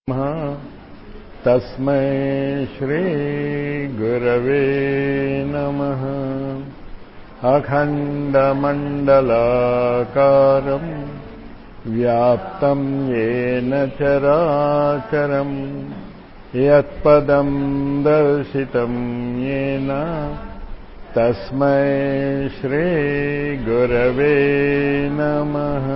तस्मै श्रीगुरवे नमः अखण्डमण्डलाकारम् व्याप्तं येन चराचरम् यत्पदं दर्शितं येन तस्मै श्रीगुरवे नमः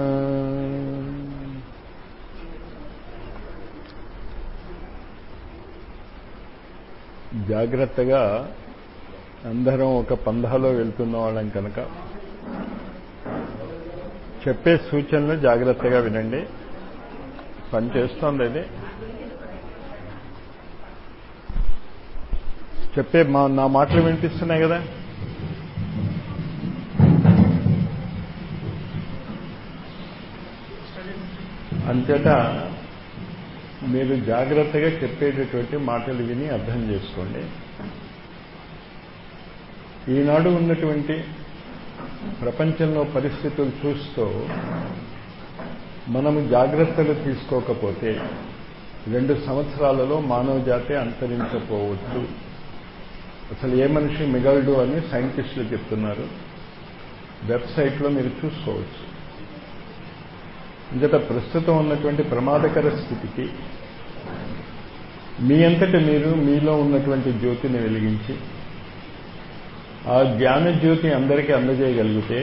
జాగ్రత్తగా అందరం ఒక పంధాలో వెళ్తున్న వాళ్ళం కనుక చెప్పే సూచనలు జాగ్రత్తగా వినండి పని చేస్తోంది ఇది చెప్పే మా నా మాటలు వినిపిస్తున్నాయి కదా అంతట మీరు జాగ్రత్తగా చెప్పేటటువంటి మాటలు విని అర్థం చేసుకోండి ఈనాడు ఉన్నటువంటి ప్రపంచంలో పరిస్థితులు చూస్తూ మనము జాగ్రత్తలు తీసుకోకపోతే రెండు సంవత్సరాలలో మానవ జాతి అంతరించపోవచ్చు అసలు ఏ మనిషి మిగలడు అని సైంటిస్టులు చెప్తున్నారు వెబ్సైట్లో మీరు చూసుకోవచ్చు ఇంకట ప్రస్తుతం ఉన్నటువంటి ప్రమాదకర స్థితికి మీ అంతట మీరు మీలో ఉన్నటువంటి జ్యోతిని వెలిగించి ఆ జ్ఞాన జ్యోతి అందరికీ అందజేయగలిగితే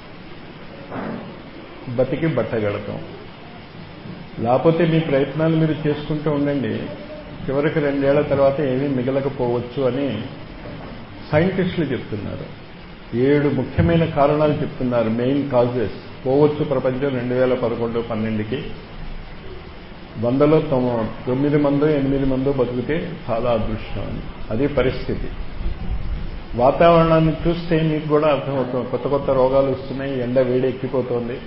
బతికి బట్టగడతాం లేకపోతే మీ ప్రయత్నాలు మీరు చేసుకుంటూ ఉండండి చివరికి రెండేళ్ల తర్వాత ఏమీ మిగలకపోవచ్చు అని సైంటిస్టులు చెప్తున్నారు ఏడు ముఖ్యమైన కారణాలు చెప్తున్నారు మెయిన్ కాజెస్ పోవచ్చు ప్రపంచం రెండు వేల పదకొండు పన్నెండుకి వందలో తొమ్మిది మందో ఎనిమిది మందో బతికితే చాలా అదృష్టం అని అది పరిస్థితి వాతావరణాన్ని చూస్తే మీకు కూడా అర్థమవుతుంది కొత్త కొత్త రోగాలు వస్తున్నాయి ఎండ వేడి ఎక్కిపోతోంది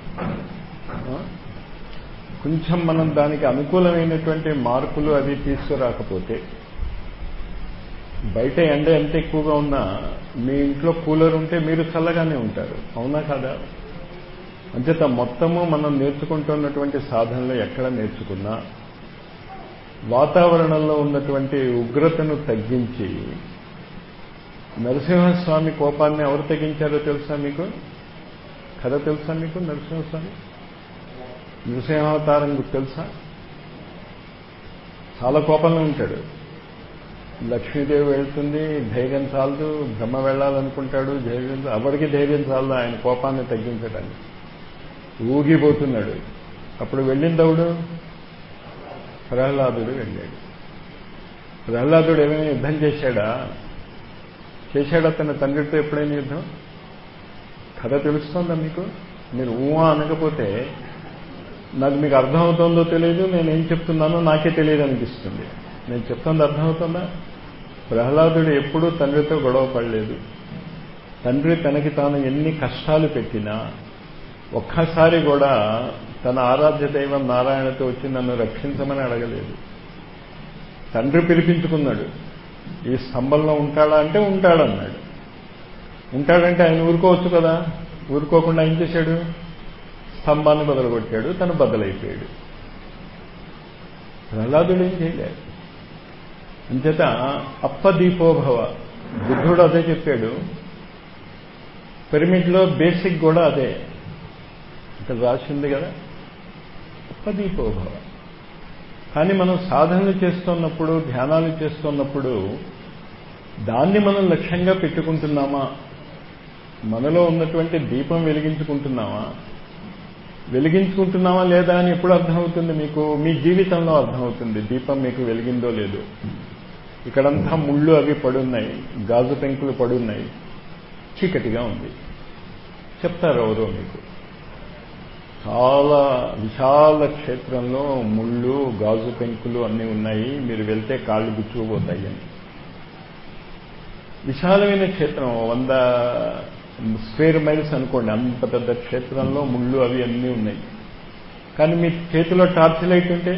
కొంచెం మనం దానికి అనుకూలమైనటువంటి మార్పులు అవి తీసుకురాకపోతే బయట ఎండ ఎంత ఎక్కువగా ఉన్నా మీ ఇంట్లో కూలర్ ఉంటే మీరు చల్లగానే ఉంటారు అవునా కాదా అంచేత మొత్తము మనం నేర్చుకుంటున్నటువంటి సాధనలు ఎక్కడ నేర్చుకున్నా వాతావరణంలో ఉన్నటువంటి ఉగ్రతను తగ్గించి నరసింహస్వామి కోపాన్ని ఎవరు తగ్గించారో తెలుసా మీకు కథ తెలుసా మీకు నరసింహస్వామి నరసింహావతారం తెలుసా చాలా కోపంలో ఉంటాడు లక్ష్మీదేవి వెళ్తుంది ధైర్యం చాలదు బ్రహ్మ వెళ్ళాలనుకుంటాడు ధైర్యం ఎవరికి ధైర్యం చాలదు ఆయన కోపాన్ని తగ్గించడానికి ఊగిపోతున్నాడు అప్పుడు వెళ్ళిందవుడు ప్రహ్లాదుడు వెళ్ళాడు ప్రహ్లాదుడు ఏమైనా యుద్ధం చేశాడా చేశాడు అతని తండ్రితో ఎప్పుడైనా యుద్ధం కథ తెలుస్తోందా మీకు మీరు ఊహ అనకపోతే నాకు మీకు అర్థమవుతుందో తెలియదు నేనేం చెప్తున్నానో నాకే తెలియదు అనిపిస్తుంది నేను చెప్తుంది అర్థమవుతుందా ప్రహ్లాదుడు ఎప్పుడూ తండ్రితో గొడవ పడలేదు తండ్రి తనకి తాను ఎన్ని కష్టాలు పెట్టినా ఒక్కసారి కూడా తన ఆరాధ్య దైవం నారాయణతో వచ్చి నన్ను రక్షించమని అడగలేదు తండ్రి పిలిపించుకున్నాడు ఈ స్తంభంలో ఉంటాడా అంటే ఉంటాడన్నాడు ఉంటాడంటే ఆయన ఊరుకోవచ్చు కదా ఊరుకోకుండా ఏం చేశాడు స్తంభాన్ని బదలగొట్టాడు తను బద్దలైపోయాడు ప్రహ్లాదుడు ఏం చేయలేదు అంచేత అప్పదీపోభవ బుద్ధుడు అదే చెప్పాడు పిరమిడ్లో బేసిక్ కూడా అదే ఇక్కడ రాసింది కదా అప్పదీపోభవ కానీ మనం సాధనలు చేస్తున్నప్పుడు ధ్యానాలు చేస్తున్నప్పుడు దాన్ని మనం లక్ష్యంగా పెట్టుకుంటున్నామా మనలో ఉన్నటువంటి దీపం వెలిగించుకుంటున్నామా వెలిగించుకుంటున్నామా లేదా అని ఎప్పుడు అర్థమవుతుంది మీకు మీ జీవితంలో అర్థమవుతుంది దీపం మీకు వెలిగిందో లేదో ఇక్కడంతా ముళ్ళు అవి పడున్నాయి గాజు పెంకులు పడున్నాయి చీకటిగా ఉంది చెప్తారు ఎవరో మీకు చాలా విశాల క్షేత్రంలో ముళ్ళు గాజు పెంకులు అన్నీ ఉన్నాయి మీరు వెళ్తే కాళ్ళు గుచ్చుకుపోతాయి అని విశాలమైన క్షేత్రం వంద స్క్వేర్ మైల్స్ అనుకోండి అంత పెద్ద క్షేత్రంలో ముళ్ళు అవి అన్నీ ఉన్నాయి కానీ మీ చేతిలో టార్చ్ లైట్ ఉంటే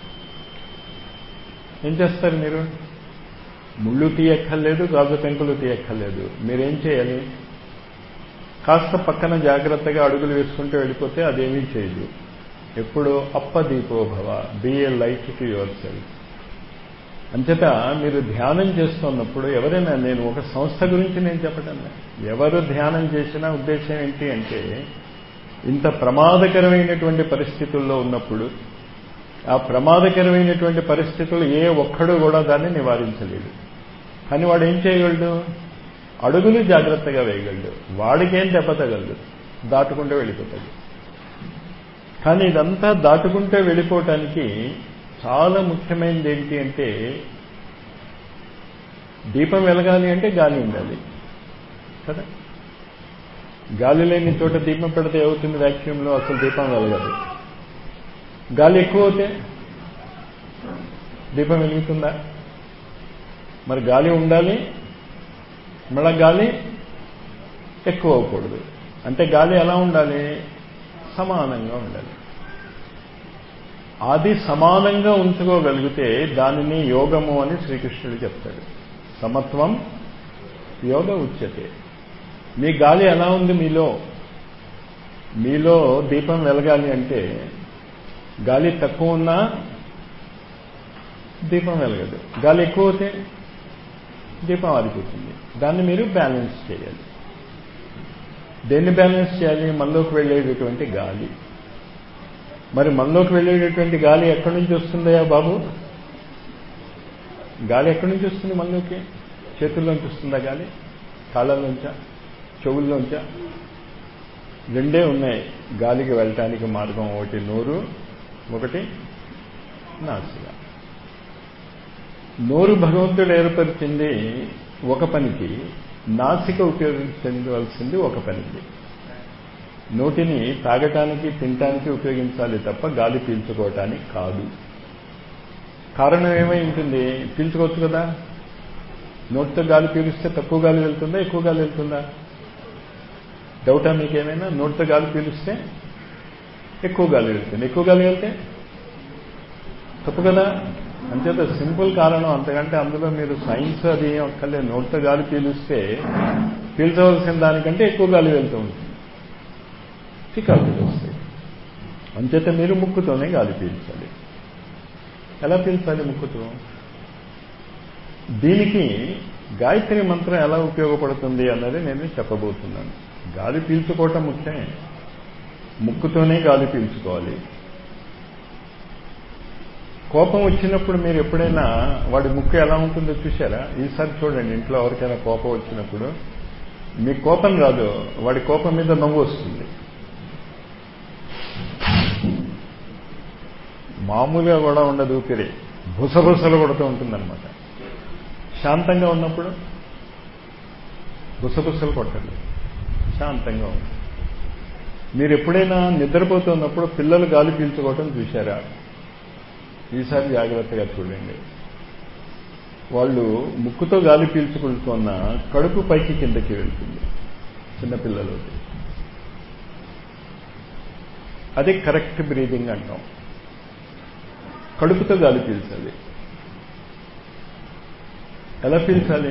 ఏం చేస్తారు మీరు ముళ్ళు తీయక్కర్లేదు గాజు పెంకులు తీయక్కర్లేదు మీరేం చేయాలి కాస్త పక్కన జాగ్రత్తగా అడుగులు వేసుకుంటూ వెళ్ళిపోతే అదేమీ చేయదు ఎప్పుడు అప్పదీపో భవ be a light to yourself అంచేత మీరు ధ్యానం చేస్తున్నప్పుడు ఎవరైనా నేను ఒక సంస్థ గురించి నేను చెప్పటం ఎవరు ధ్యానం చేసినా ఉద్దేశం ఏంటి అంటే ఇంత ప్రమాదకరమైనటువంటి పరిస్థితుల్లో ఉన్నప్పుడు ఆ ప్రమాదకరమైనటువంటి పరిస్థితులు ఏ ఒక్కడు కూడా దాన్ని నివారించలేడు కానీ వాడు ఏం చేయగలడు అడుగులు జాగ్రత్తగా వేయగలడు వాడికేం దెబ్బతగలడు దాటుకుంటూ వెళ్ళిపోతాడు కానీ ఇదంతా దాటుకుంటూ వెళ్ళిపోవటానికి చాలా ముఖ్యమైనది ఏంటి అంటే దీపం వెలగాలి అంటే గాలి ఉండాలి కదా గాలి లేని చోట దీపం పెడితే ఏమవుతుంది వ్యాక్యూమ్లో అసలు దీపం వెలగదు గాలి ఎక్కువ అవుతే దీపం వెలుగుతుందా మరి గాలి ఉండాలి మళ్ళా గాలి ఎక్కువ అవ్వకూడదు అంటే గాలి ఎలా ఉండాలి సమానంగా ఉండాలి అది సమానంగా ఉంచుకోగలిగితే దానిని యోగము అని శ్రీకృష్ణుడు చెప్తాడు సమత్వం యోగ ఉచ్యతే మీ గాలి ఎలా ఉంది మీలో మీలో దీపం వెలగాలి అంటే గాలి తక్కువ ఉన్నా దీపం వెలగదు గాలి ఎక్కువ అవుతే దీపం ఆరిపోతుంది దాన్ని మీరు బ్యాలెన్స్ చేయాలి దేన్ని బ్యాలెన్స్ చేయాలి మనలోకి వెళ్ళేటటువంటి గాలి మరి మనలోకి వెళ్ళేటటువంటి గాలి ఎక్కడి నుంచి వస్తుందయా బాబు గాలి ఎక్కడి నుంచి వస్తుంది మనలోకి చేతుల్లోంచి వస్తుందా గాలి కాళ్ళలోంచా చెవుల్లోంచా రెండే ఉన్నాయి గాలికి వెళ్ళటానికి మార్గం ఒకటి నోరు ఒకటి నాసిక నోరు భగవంతుడు ఏర్పరిచింది ఒక పనికి నాసిక ఉపయోగించవలసింది ఒక పనికి నోటిని తాగటానికి తినటానికి ఉపయోగించాలి తప్ప గాలి పీల్చుకోవటానికి కాదు కారణం ఏమై ఉంటుంది పీల్చుకోవచ్చు కదా నోటితో గాలి పీలిస్తే తక్కువ గాలి వెళ్తుందా ఎక్కువ గాలి వెళ్తుందా డౌటా మీకేమైనా నోటితో గాలి పీలిస్తే ఎక్కువ గాలి వెళ్తుంది ఎక్కువ గాలి వెళ్తే తప్పు కదా అంచేత సింపుల్ కారణం అంతకంటే అందులో మీరు సైన్స్ అది ఏం అక్కర్లేదు నోటితో గాలి పీలిస్తే పీల్చవలసిన దానికంటే ఎక్కువ గాలి వెళ్తూ ఉంటుంది చికాకులు వస్తాయి అంచేత మీరు ముక్కుతోనే గాలి పీల్చాలి ఎలా పీల్చాలి ముక్కుతో దీనికి గాయత్రి మంత్రం ఎలా ఉపయోగపడుతుంది అన్నది నేను చెప్పబోతున్నాను గాలి పీల్చుకోవటం ముఖ్యమే ముక్కుతోనే గాలి పీల్చుకోవాలి కోపం వచ్చినప్పుడు మీరు ఎప్పుడైనా వాడి ముక్కు ఎలా ఉంటుందో చూసారా ఈసారి చూడండి ఇంట్లో ఎవరికైనా కోపం వచ్చినప్పుడు మీ కోపం రాదు వాడి కోపం మీద నవ్వు వస్తుంది మామూలుగా కూడా ఉండదు ఊపిరి బుసబుసలు కొడుతూ ఉంటుందన్నమాట శాంతంగా ఉన్నప్పుడు బుసబుసలు కొట్టండి శాంతంగా ఉంటుంది మీరు ఎప్పుడైనా నిద్రపోతున్నప్పుడు పిల్లలు గాలి పీల్చుకోవటం చూశారా ఈసారి జాగ్రత్తగా చూడండి వాళ్ళు ముక్కుతో గాలి పీల్చుకుంటున్న కడుపు పైకి కిందకి వెళ్తుంది చిన్నపిల్లలు అది కరెక్ట్ బ్రీదింగ్ అంటాం కడుపుతో గాలి పీల్చాలి ఎలా పీల్చాలి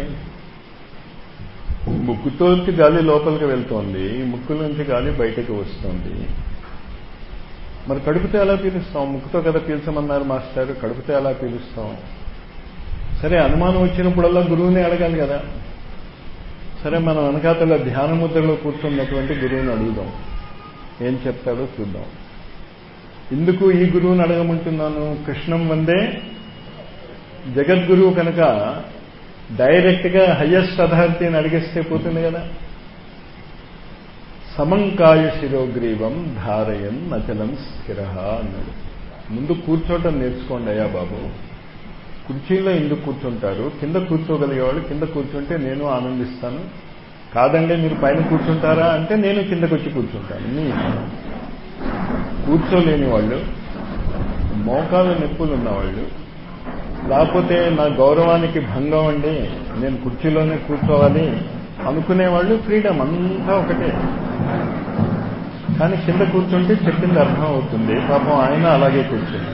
ముక్కుతోంచి గాలి లోపలికి వెళ్తోంది ముక్కు నుంచి గాలి బయటకు వస్తుంది మరి కడుపుతో ఎలా పీలుస్తాం ముక్కుతో కదా పీల్చమన్నారు మాస్టర్ కడుపుతో ఎలా పీలుస్తాం సరే అనుమానం వచ్చినప్పుడల్లా గురువుని అడగాలి కదా సరే మనం వెనకాతల ధ్యాన ముద్రలో కూర్చున్నటువంటి గురువుని అడుగుదాం ఏం చెప్తాడో చూద్దాం ఎందుకు ఈ గురువుని అడగమంటున్నాను కృష్ణం వందే జగద్గురువు కనుక డైరెక్ట్గా హయ్యెస్ట్ అథారిటీని అడిగేస్తే పోతుంది కదా సమంకాయ శిరోగ్రీవం ధారయన్ నచలం స్థిర అన్నాడు ముందు కూర్చోవటం నేర్చుకోండి అయ్యా బాబు కుర్చీలో ఎందుకు కూర్చుంటారు కింద కూర్చోగలిగేవాళ్ళు కింద కూర్చుంటే నేను ఆనందిస్తాను కాదండి మీరు పైన కూర్చుంటారా అంటే నేను కిందకు వచ్చి కూర్చుంటాను మీ కూర్చోలేని వాళ్ళు మోకాలు నొప్పులు ఉన్నవాళ్ళు లేకపోతే నా గౌరవానికి భంగం అండి నేను కుర్చీలోనే కూర్చోవాలి అనుకునేవాళ్ళు ఫ్రీడమ్ అంతా ఒకటే కానీ కింద కూర్చుంటే చెప్పింది అర్థం అవుతుంది పాపం ఆయన అలాగే కూర్చున్నాడు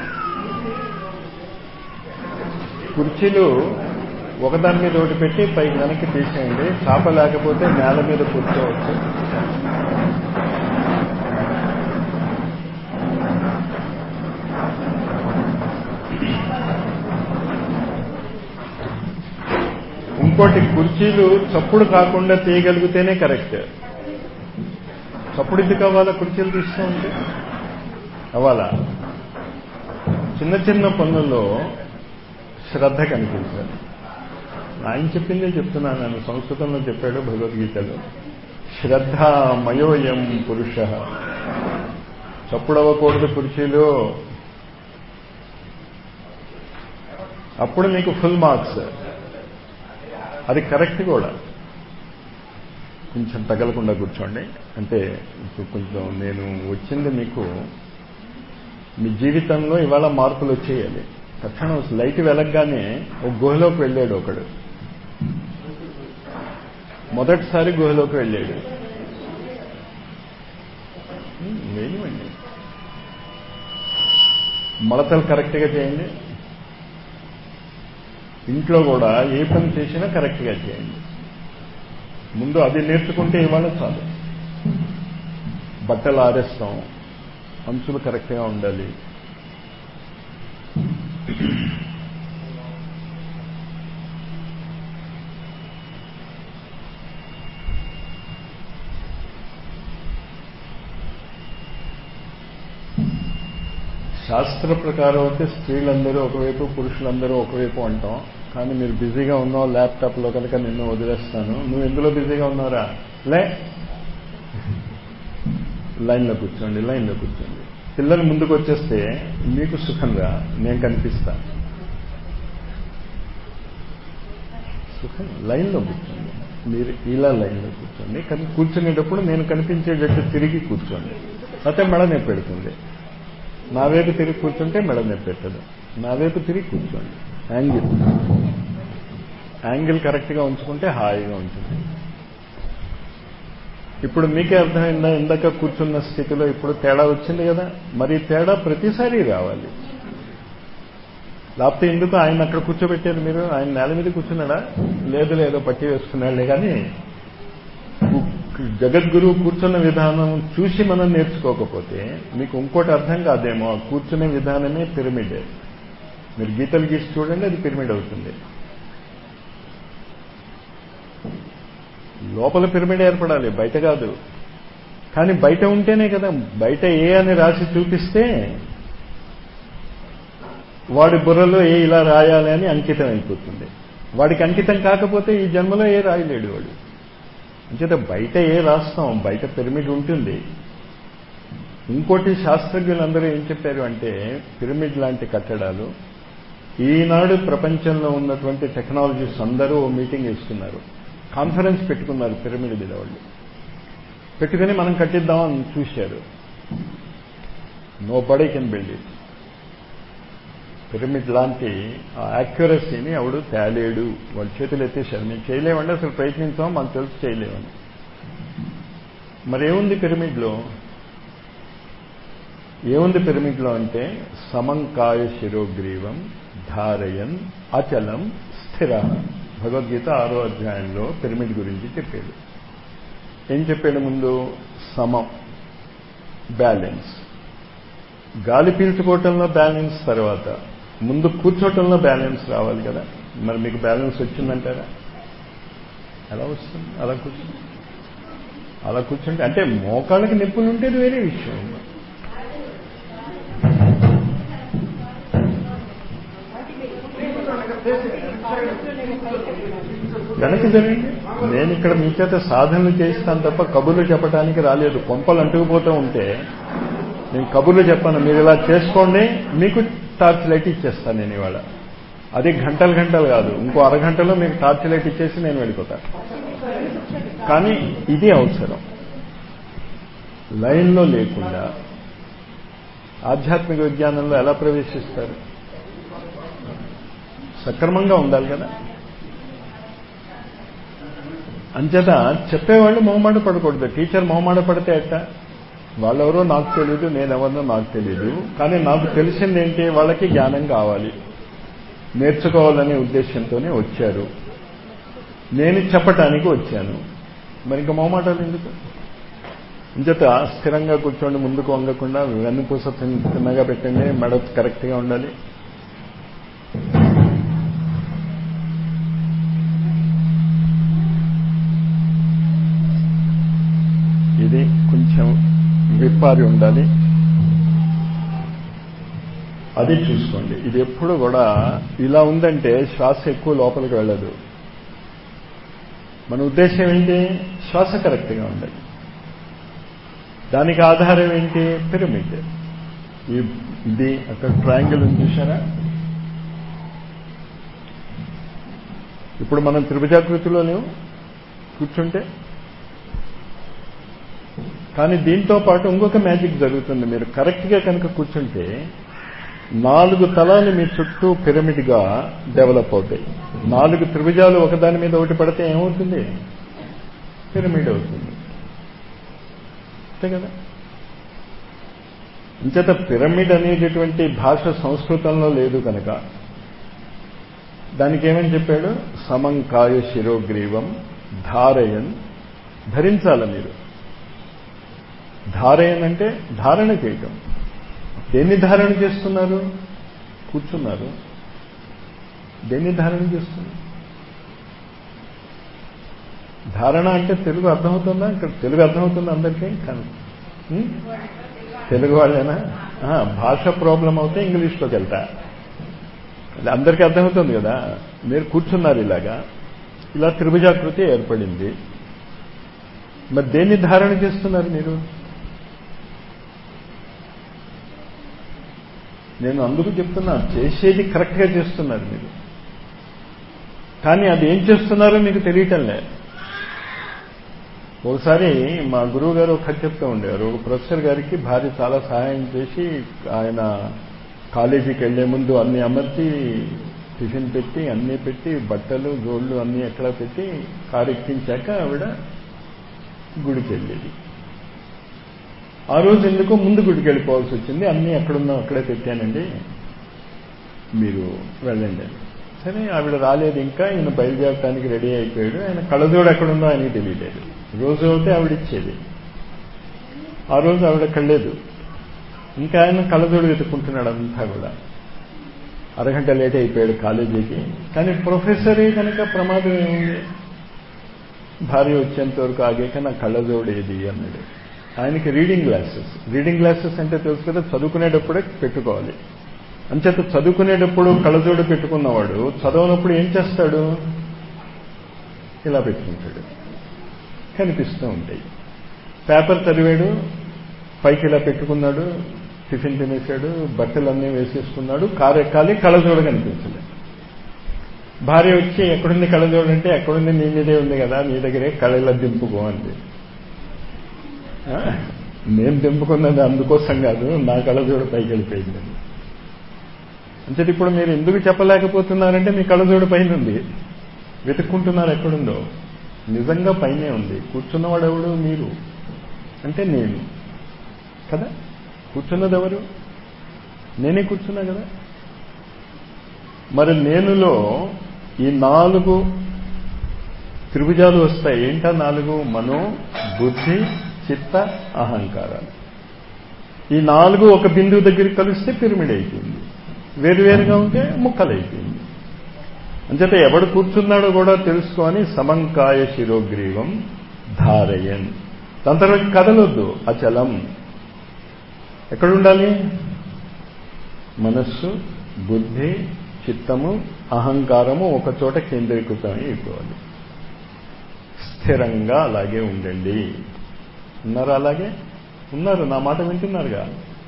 కుర్చీలు ఒకదాని మీద ఒకటి పెట్టి పైకి వెనక్కి తీసేయండి చాప లేకపోతే నేల మీద కూర్చోవచ్చు ఇంకోటి కుర్చీలు చప్పుడు కాకుండా తీయగలిగితేనే కరెక్ట్ చప్పుడు ఎందుకు అవ్వాలా కుర్చీలు తీస్తూ ఉంటే అవ్వాలా చిన్న చిన్న పనులలో శ్రద్ధ కనిపించాలి ఆయన చెప్పిందే చెప్తున్నాను నేను సంస్కృతంలో చెప్పాడు భగవద్గీతలో శ్రద్ధ మయోయం పురుష చప్పుడవ్వకూడదు కుర్చీలు అప్పుడు మీకు ఫుల్ మార్క్స్ అది కరెక్ట్ కూడా కొంచెం తగలకుండా కూర్చోండి అంటే ఇప్పుడు కొంచెం నేను వచ్చింది మీకు మీ జీవితంలో ఇవాళ మార్పులు వచ్చేయాలి తక్షణం లైట్ వెలగగానే ఒక గుహలోకి వెళ్ళాడు ఒకడు మొదటిసారి గుహలోకి వెళ్ళాడు వేయనివ్వండి మడతలు కరెక్ట్గా చేయండి ఇంట్లో కూడా ఏ పని చేసినా కరెక్ట్గా చేయండి ముందు అది నేర్చుకుంటే ఇవాళ చాలు బట్టలు ఆరేస్తాం అంచులు కరెక్ట్గా ఉండాలి శాస్త్ర ప్రకారం అయితే స్త్రీలందరూ ఒకవైపు పురుషులందరూ ఒకవైపు అంటాం కానీ మీరు బిజీగా ఉన్నావు ల్యాప్టాప్లో కనుక నిన్ను వదిలేస్తాను నువ్వు ఎందులో బిజీగా ఉన్నావురా లే లైన్లో కూర్చోండి లైన్లో కూర్చోండి పిల్లలు ముందుకు వచ్చేస్తే మీకు సుఖంగా నేను కనిపిస్తా సుఖం లైన్లో కూర్చోండి మీరు ఇలా లైన్లో కూర్చోండి కానీ కూర్చునేటప్పుడు నేను కనిపించేటట్టు తిరిగి కూర్చోండి అయితే మెడ నొప్పి పెడుతుంది నా వైపు తిరిగి కూర్చుంటే మెడ నొప్పి పెట్టదు నా వైపు తిరిగి కూర్చోండి యాంగిల్ యాంగిల్ కరెక్ట్గా ఉంచుకుంటే హాయిగా ఉంటుంది ఇప్పుడు మీకే అర్థమైందా ఇందాక కూర్చున్న స్థితిలో ఇప్పుడు తేడా వచ్చింది కదా మరి తేడా ప్రతిసారి రావాలి లేకపోతే ఎందుకు ఆయన అక్కడ కూర్చోబెట్టారు మీరు ఆయన నేల మీద కూర్చున్నాడా లేదు లేదో పట్టి వేసుకున్నాడులే కానీ జగద్గురువు కూర్చున్న విధానం చూసి మనం నేర్చుకోకపోతే మీకు ఇంకోటి అర్థం కాదేమో కూర్చునే విధానమే పిరమిడ్ మీరు గీతలు గీసి చూడండి అది పిరమిడ్ అవుతుంది లోపల పిరమిడ్ ఏర్పడాలి బయట కాదు కానీ బయట ఉంటేనే కదా బయట ఏ అని రాసి చూపిస్తే వాడి బుర్రలో ఏ ఇలా రాయాలి అని అంకితం అయిపోతుంది వాడికి అంకితం కాకపోతే ఈ జన్మలో ఏ రాయలేడు వాడు అంచేత బయట ఏ రాస్తాం బయట పిరమిడ్ ఉంటుంది ఇంకోటి శాస్త్రజ్ఞులందరూ ఏం చెప్పారు అంటే పిరమిడ్ లాంటి కట్టడాలు ఈనాడు ప్రపంచంలో ఉన్నటువంటి టెక్నాలజీస్ అందరూ ఓ మీటింగ్ వేసుకున్నారు కాన్ఫరెన్స్ పెట్టుకున్నారు పిరమిడ్ మీద వాళ్ళు పెట్టుకుని మనం కట్టిద్దామని చూశారు nobody can build it pyramid లాంటి ఆ యాక్యురసీని ఆవిడ తేలేడు వాళ్ళ చేతులు ఎత్తేసారు మేము చేయలేమండి అసలు ప్రయత్నించాం మాకు తెలుసు చేయలేమని మరి ఏముంది పిరమిడ్లో ఏముంది పిరమిడ్లో అంటే సమంకాయ శిరోగ్రీవం ధారయన్ అచలం స్థిర భగవద్గీత ఆరో అధ్యాయంలో పిరమిడ్ గురించి చెప్పాడు ఏం చెప్పాడు ముందు సమం బ్యాలెన్స్ గాలి పీల్చుకోవటంలో బ్యాలెన్స్ తర్వాత ముందు కూర్చోవటంలో బ్యాలెన్స్ రావాలి కదా మరి మీకు బ్యాలెన్స్ వచ్చిందంటారా ఎలా వస్తుంది అలా కూర్చుంది అలా కూర్చుంటే అంటే మోకాళ్ళకి నొప్పులు ఉంటేది వేరే విషయం వెనక్కి జరగండి నేను ఇక్కడ మీ చేత సాధనలు చేయిస్తాను తప్ప కబుర్లు చెప్పడానికి రాలేదు కొంపలు అంటుకుపోతూ ఉంటే నేను కబుర్లు చెప్పాను మీరు ఇలా చేసుకోండి మీకు టార్చ్ లైట్ ఇచ్చేస్తాను నేను ఇవాళ అది గంటలు గంటలు కాదు ఇంకో అరగంటలో మీకు టార్చ్ లైట్ ఇచ్చేసి నేను వెళ్ళిపోతాను కానీ ఇది అవసరం లైన్లో లేకుండా ఆధ్యాత్మిక విజ్ఞానంలో ఎలా ప్రవేశిస్తారు సక్రమంగా ఉండాలి కదా అంచేత చెప్పేవాళ్ళు మొహమాట పడకూడదు టీచర్ మొహమాట పడితే అట్ట వాళ్ళెవరో నాకు తెలియదు నేనెవరినో నాకు తెలియదు కానీ నాకు తెలిసింది ఏంటి వాళ్ళకి జ్ఞానం కావాలి నేర్చుకోవాలనే ఉద్దేశంతోనే వచ్చారు నేను చెప్పటానికి వచ్చాను మరి ఇంకా మొహమాటాలు ఎందుకు ఇంచేత స్థిరంగా కూర్చోండి ముందుకు వంగకుండా వెన్నుపూస తిన్నగా పెట్టండి మెడ కరెక్ట్గా ఉండాలి పారి ఉండాలి అది చూసుకోండి ఇది ఎప్పుడు కూడా ఇలా ఉందంటే శ్వాస ఎక్కువ లోపలికి వెళ్ళదు మన ఉద్దేశం ఏంటి శ్వాస కరెక్ట్గా ఉండాలి దానికి ఆధారం ఏంటి పిరమిడ్ ఈ ఇది అక్కడ ట్రయాంగిల్ ఉంది చూసారా ఇప్పుడు మనం త్రిభుజాకృతిలో లేవు కూర్చుంటే కానీ దీంతో పాటు ఇంకొక మ్యాజిక్ జరుగుతుంది మీరు కరెక్ట్గా కనుక కూర్చుంటే నాలుగు తలాలు మీ చుట్టూ పిరమిడ్గా డెవలప్ అవుతాయి నాలుగు త్రిభుజాలు ఒకదాని మీద ఒకటి పడితే ఏమవుతుంది పిరమిడ్ అవుతుంది అంతే కదా ఇంచేత పిరమిడ్ అనేటటువంటి భాష సంస్కృతంలో లేదు కనుక దానికి ఏమని చెప్పాడు సమంకాయ శిరోగ్రీవం ధారయన్ ధరించాల మీరు ధారయన్ అంటే ధారణ చేయటం దేన్ని ధారణ చేస్తున్నారు కూర్చున్నారు దేన్ని ధారణ చేస్తున్నారు ధారణ అంటే తెలుగు అర్థమవుతుందా ఇక్కడ తెలుగు అర్థమవుతుందా అందరికీ కానీ తెలుగు వాళ్ళేనా భాష ప్రాబ్లం అవుతే ఇంగ్లీష్లోకి వెళ్తా అందరికీ అర్థమవుతుంది కదా మీరు కూర్చున్నారు ఇలాగా ఇలా త్రిభుజాకృతి ఏర్పడింది మరి దేన్ని ధారణ చేస్తున్నారు మీరు నేను అందుకు చెప్తున్నా చేసేది కరెక్ట్గా చేస్తున్నారు మీరు కానీ అది ఏం చేస్తున్నారో మీకు తెలియటంలే ఒకసారి మా గురువు గారు ఒక కథ చెప్తూ ఉండేవారు ఒక ప్రొఫెసర్ గారికి భార్య చాలా సహాయం చేసి ఆయన కాలేజీకి వెళ్లే ముందు అన్ని అమర్చి టిఫిన్ పెట్టి అన్నీ పెట్టి బట్టలు గోళ్ళు అన్నీ ఎక్కడ పెట్టి కారు ఎక్కించాక ఆవిడ గుడికి వెళ్ళేది ఆ రోజు ఎందుకో ముందు గుడికి వెళ్ళిపోవాల్సి వచ్చింది అన్నీ ఎక్కడున్నా అక్కడే పెట్టానండి మీరు వెళ్ళండి సరే ఆవిడ రాలేదు ఇంకా ఈయన బయలుదేరటానికి రెడీ అయిపోయాడు ఆయన కళ్ళజోడు ఎక్కడుందో ఆయనకి తెలియలేదు రోజు అయితే ఆవిడ ఇచ్చేది ఆ రోజు ఆవిడ కళ్ళలేదు ఇంకా ఆయన కళ్ళజోడు వెతుక్కుంటున్నాడు అంతా కూడా అరగంట లేట్ అయిపోయాడు కాలేజీకి కానీ ప్రొఫెసరే కనుక ప్రమాదం ఏముంది భార్య వచ్చేంత వరకు ఆగాక నా కళ్ళజోడు ఏది అన్నాడు ఆయనకి రీడింగ్ గ్లాసెస్ రీడింగ్ గ్లాసెస్ అంటే తెలుసు కదా చదువుకునేటప్పుడే పెట్టుకోవాలి అంచేత చదువుకునేటప్పుడు కళ్ళజోడు పెట్టుకున్నవాడు చదవనప్పుడు ఏం చేస్తాడు ఇలా పెట్టుకుంటాడు కనిపిస్తూ ఉంటాయి పేపర్ చదివాడు పైకి ఇలా పెట్టుకున్నాడు టిఫిన్ తినేశాడు బట్టలన్నీ వేసేసుకున్నాడు కారు ఎక్కాలి కళ్ళజోడు కనిపించలేదు భార్య వచ్చి ఎక్కడుంది కళ్ళజోడు అంటే ఎక్కడుంది నీ మీదే ఉంది కదా నీ దగ్గరే కళ్ళ దింపుకో అంది నేను దింపుకున్నది అందుకోసం కాదు నా కళ్ళజోడు పైకి వెళ్ళిపోయింది అంటే ఇప్పుడు మీరు ఎందుకు చెప్పలేకపోతున్నారంటే మీ కళ్ళజోడు పైన ఉంది వెతుక్కుంటున్నారు ఎక్కడుందో నిజంగా పైనే ఉంది కూర్చున్నవాడు ఎవడు మీరు అంటే నేను కదా కూర్చున్నది ఎవరు నేనే కూర్చున్నా కదా మరి నేనులో ఈ నాలుగు త్రిభుజాలు వస్తాయి ఏంటా నాలుగు మనో బుద్ధి చిత్త అహంకారాలు ఈ నాలుగు ఒక బిందువు దగ్గరికి కలిస్తే పిరమిడ్ అయిపోయింది వేరువేరుగా ఉంటే ముక్కలు అయిపోయింది అంచేత ఎవడు కూర్చున్నాడో కూడా తెలుసుకొని సమంకాయ శిరోగ్రీవం ధారయన్ దాని తర్వాత కదలొద్దు అచలం ఎక్కడుండాలి మనస్సు బుద్ధి చిత్తము అహంకారము ఒక చోట కేంద్రీకృతమై అయిపోవాలి స్థిరంగా అలాగే ఉండండి ఉన్నారు అలాగే ఉన్నారు నా మాట వింటున్నారుగా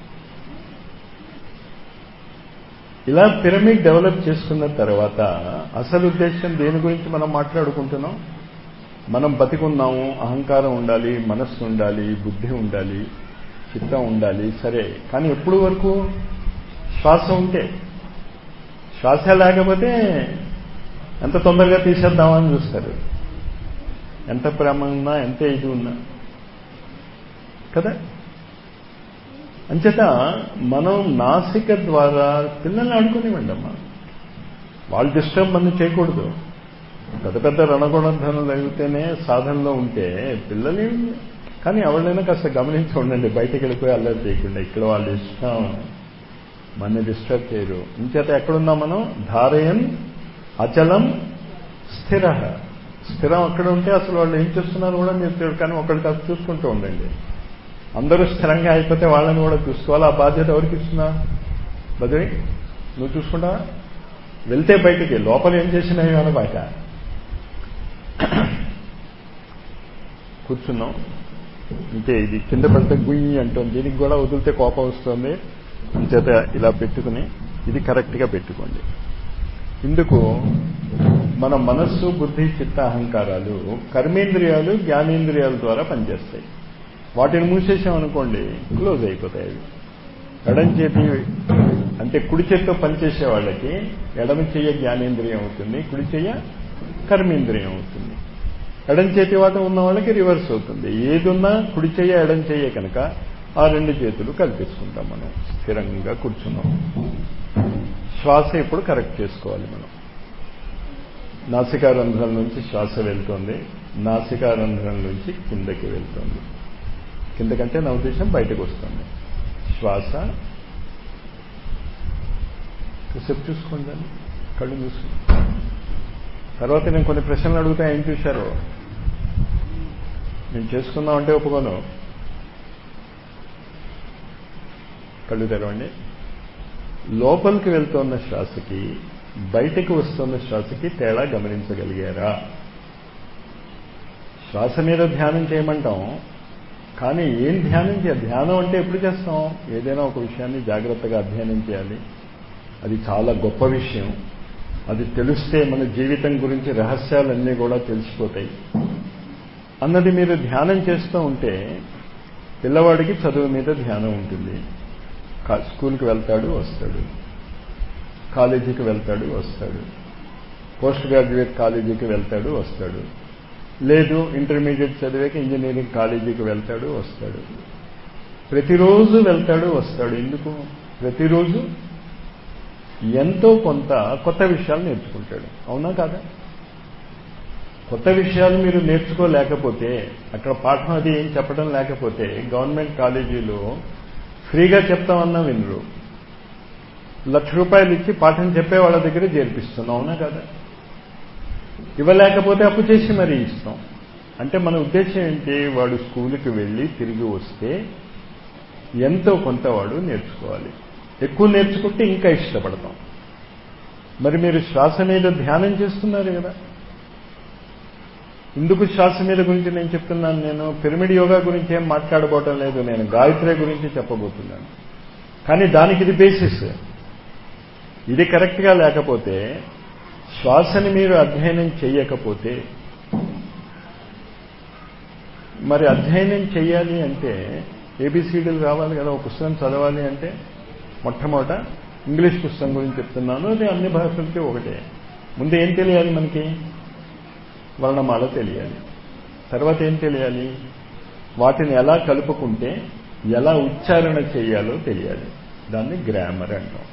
ఇలా పిరమిడ్ డెవలప్ చేసుకున్న తర్వాత అసలు ఉద్దేశం దేని గురించి మనం మాట్లాడుకుంటున్నాం మనం బతికున్నాము అహంకారం ఉండాలి మనస్సు ఉండాలి బుద్ధి ఉండాలి చిత్తం ఉండాలి సరే కానీ ఎప్పుడు వరకు శ్వాస ఉంటే శ్వాస లేకపోతే ఎంత తొందరగా తీసేద్దామని చూస్తారు ఎంత ప్రేమ ఉన్నా ఎంత ఇది ఉన్నా కదా అంచేత మనం నాసిక ద్వారా పిల్లల్ని ఆడుకునేవండి అమ్మా వాళ్ళు డిస్టర్బ్ మనం చేయకూడదు పెద్ద పెద్ద రణగుణధనులు అయితేనే సాధనలో ఉంటే పిల్లలు కానీ ఎవరైనా కాస్త గమనించి ఉండండి బయటకు వెళ్ళిపోయి అల్లరి చేయకుండా ఇక్కడ వాళ్ళు ఇష్టం మన డిస్టర్బ్ చేయరు ఇంచేత ఎక్కడున్నాం మనం ధారయన్ అచలం స్థిర స్థిరం అక్కడ ఉంటే అసలు వాళ్ళు ఏం చేస్తున్నారు కూడా మీరు తెలియదు కానీ ఒకటి కాస్త చూసుకుంటూ ఉండండి అందరూ స్థిరంగా అయిపోతే వాళ్ళని కూడా చూసుకోవాలి ఆ బాధ్యత ఎవరికి ఇస్తున్నా బదిలీ నువ్వు చూసుకుంటావా వెళ్తే బయటికి లోపల ఏం చేసినాయి అని బయట కూర్చున్నాం ఇంకే ఇది కింద పడితే గుయ్యి అంటుంది దీనికి కూడా వదిలితే కోపం వస్తుంది అంచేత ఇలా పెట్టుకుని ఇది కరెక్ట్గా పెట్టుకోండి ఇందుకు మన మనస్సు బుద్ధి చిత్త అహంకారాలు కర్మేంద్రియాలు జ్ఞానేంద్రియాల ద్వారా పనిచేస్తాయి వాటిని మూసేసామనుకోండి క్లోజ్ అయిపోతాయి అవి ఎడం చేతి అంటే కుడి చేతితో పనిచేసే వాళ్ళకి ఎడమ చెయ్య జ్ఞానేంద్రియం అవుతుంది కుడి చెయ్య కర్మేంద్రియం అవుతుంది ఎడం చేతి వాట ఉన్న వాళ్ళకి రివర్స్ అవుతుంది ఏదున్నా కుడి చెయ్య ఎడం చెయ్య కనుక ఆ రెండు చేతులు కల్పించుకుంటాం మనం స్థిరంగా కూర్చున్నాం శ్వాస ఇప్పుడు కరెక్ట్ చేసుకోవాలి మనం నాసికారంధ్రం నుంచి శ్వాస వెళ్తుంది నాసికారంధ్రం నుంచి కిందకి వెళ్తుంది కిందకంటే నా ఉద్దేశం బయటకు వస్తుంది శ్వాస కాసేపు చూసుకోండి దాన్ని కళ్ళు చూసుకోండి తర్వాత నేను కొన్ని ప్రశ్నలు అడుగుతా ఏం చూశారో నేను చేసుకుందామంటే ఒప్పుకోను కళ్ళు తెరవండి లోపలికి వెళ్తున్న శ్వాసకి బయటకు వస్తున్న శ్వాసకి తేడా గమనించగలిగారా శ్వాస మీద ధ్యానం చేయమంటాం కానీ ఏం ధ్యానం చేయాలి ధ్యానం అంటే ఎప్పుడు చేస్తాం ఏదైనా ఒక విషయాన్ని జాగ్రత్తగా అధ్యయనం చేయాలి అది చాలా గొప్ప విషయం అది తెలిస్తే మన జీవితం గురించి రహస్యాలన్నీ కూడా తెలిసిపోతాయి అన్నది మీరు ధ్యానం చేస్తూ ఉంటే పిల్లవాడికి చదువు మీద ధ్యానం ఉంటుంది స్కూల్కి వెళ్తాడు వస్తాడు కాలేజీకి వెళ్తాడు వస్తాడు పోస్ట్ గ్రాడ్యుయేట్ కాలేజీకి వెళ్తాడు వస్తాడు లేదు ఇంటర్మీడియట్ చదివాక ఇంజనీరింగ్ కాలేజీకి వెళ్తాడు వస్తాడు ప్రతిరోజు వెళ్తాడు వస్తాడు ఎందుకు ప్రతిరోజు ఎంతో కొంత కొత్త విషయాలు నేర్చుకుంటాడు అవునా కాదా కొత్త విషయాలు మీరు నేర్చుకోలేకపోతే అక్కడ పాఠం అది ఏం చెప్పడం లేకపోతే గవర్నమెంట్ కాలేజీలో ఫ్రీగా చెప్తామన్నా వినరు లక్ష రూపాయలు ఇచ్చి పాఠం చెప్పే వాళ్ళ దగ్గర చేర్పిస్తున్నాం అవునా కదా ఇవ్వలేకపోతే అప్పు చేసి మరీ ఇస్తాం అంటే మన ఉద్దేశం ఏంటి వాడు స్కూల్కి వెళ్ళి తిరిగి వస్తే ఎంతో కొంత వాడు నేర్చుకోవాలి ఎక్కువ నేర్చుకుంటే ఇంకా ఇష్టపడతాం మరి మీరు శ్వాస మీద ధ్యానం చేస్తున్నారు కదా ఇందుకు శ్వాస మీద గురించి నేను చెప్తున్నాను నేను పిరమిడ్ యోగా గురించి ఏం మాట్లాడబోవటం లేదు నేను గాయత్రి గురించి చెప్పబోతున్నాను కానీ దానికి ఇది బేసిస్ ఇది కరెక్ట్గా లేకపోతే శ్వాసని మీరు అధ్యయనం చేయకపోతే మరి అధ్యయనం చేయాలి అంటే ఏబిసిడీలు రావాలి కదా ఒక పుస్తకం చదవాలి అంటే మొట్టమొదట ఇంగ్లీష్ పుస్తకం గురించి చెప్తున్నాను అది అన్ని భాషలకి ఒకటే ముందు ఏం తెలియాలి మనకి వర్ణమాల తెలియాలి తర్వాత ఏం తెలియాలి వాటిని ఎలా కలుపుకుంటే ఎలా ఉచ్చారణ చేయాలో తెలియాలి దాన్ని గ్రామర్ అంటాం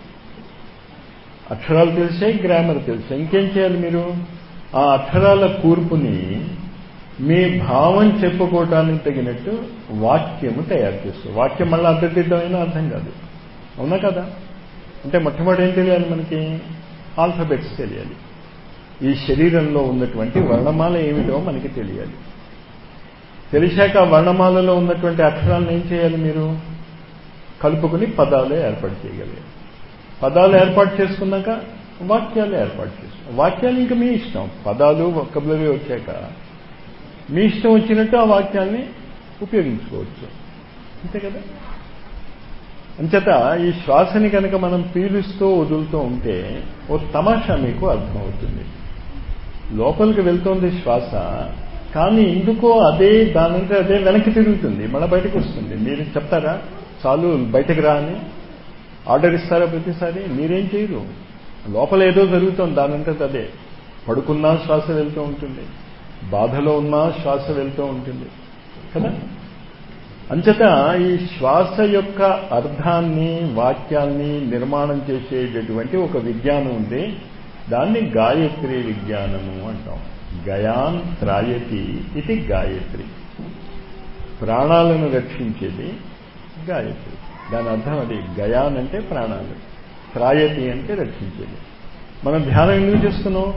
అక్షరాలు తెలిసే గ్రామర్ తెలిసే ఇంకేం చేయాలి మీరు ఆ అక్షరాల కూర్పుని మీ భావం చెప్పుకోవటానికి తగినట్టు వాక్యము తయారు చేస్తారు వాక్యం మళ్ళీ అర్థదిద్దమైన అర్థం కాదు అవునా కదా అంటే మొట్టమొదటి ఏం తెలియాలి మనకి ఆల్ఫబెట్స్ తెలియాలి ఈ శరీరంలో ఉన్నటువంటి వర్ణమాల ఏమిటో మనకి తెలియాలి తెలిసాక వర్ణమాలలో ఉన్నటువంటి అక్షరాలను ఏం చేయాలి మీరు కలుపుకుని పదాలు ఏర్పాటు చేయగలిగారు పదాలు ఏర్పాటు చేసుకున్నాక వాక్యాలు ఏర్పాటు చేసుకో వాక్యాలు ఇంకా మీ ఇష్టం పదాలు వొక్కబులరీ వచ్చాక మీ ఇష్టం వచ్చినట్టు ఆ వాక్యాల్ని ఉపయోగించుకోవచ్చు అంతే కదా అంచేత ఈ శ్వాసని కనుక మనం పీలుస్తూ వదులుతూ ఉంటే ఓ తమాషా మీకు అర్థమవుతుంది లోపలికి వెళ్తోంది శ్వాస కానీ ఎందుకో అదే దానంటే అదే వెనక్కి తిరుగుతుంది మళ్ళీ బయటకు వస్తుంది మీరు చెప్తారా చాలు బయటకు రా అని ఆర్డర్ ఇస్తారా ప్రతిసారి మీరేం చేయరు లోపల ఏదో జరుగుతుంది దానంటే అదే పడుకున్నా శ్వాస వెళ్తూ ఉంటుంది బాధలో ఉన్నా శ్వాస వెళ్తూ ఉంటుంది కదా అంచేత ఈ శ్వాస యొక్క అర్థాన్ని వాక్యాన్ని నిర్మాణం చేసేటటువంటి ఒక విజ్ఞానం ఉంది దాన్ని గాయత్రి విజ్ఞానము అంటాం గయాన్ త్రాయతి ఇది గాయత్రి ప్రాణాలను రక్షించేది గాయత్రి దాని అర్థం అది గయాన్ అంటే ప్రాణాలు త్రాయతి అంటే రక్షించేది మనం ధ్యానం ఎందుకు చేస్తున్నాం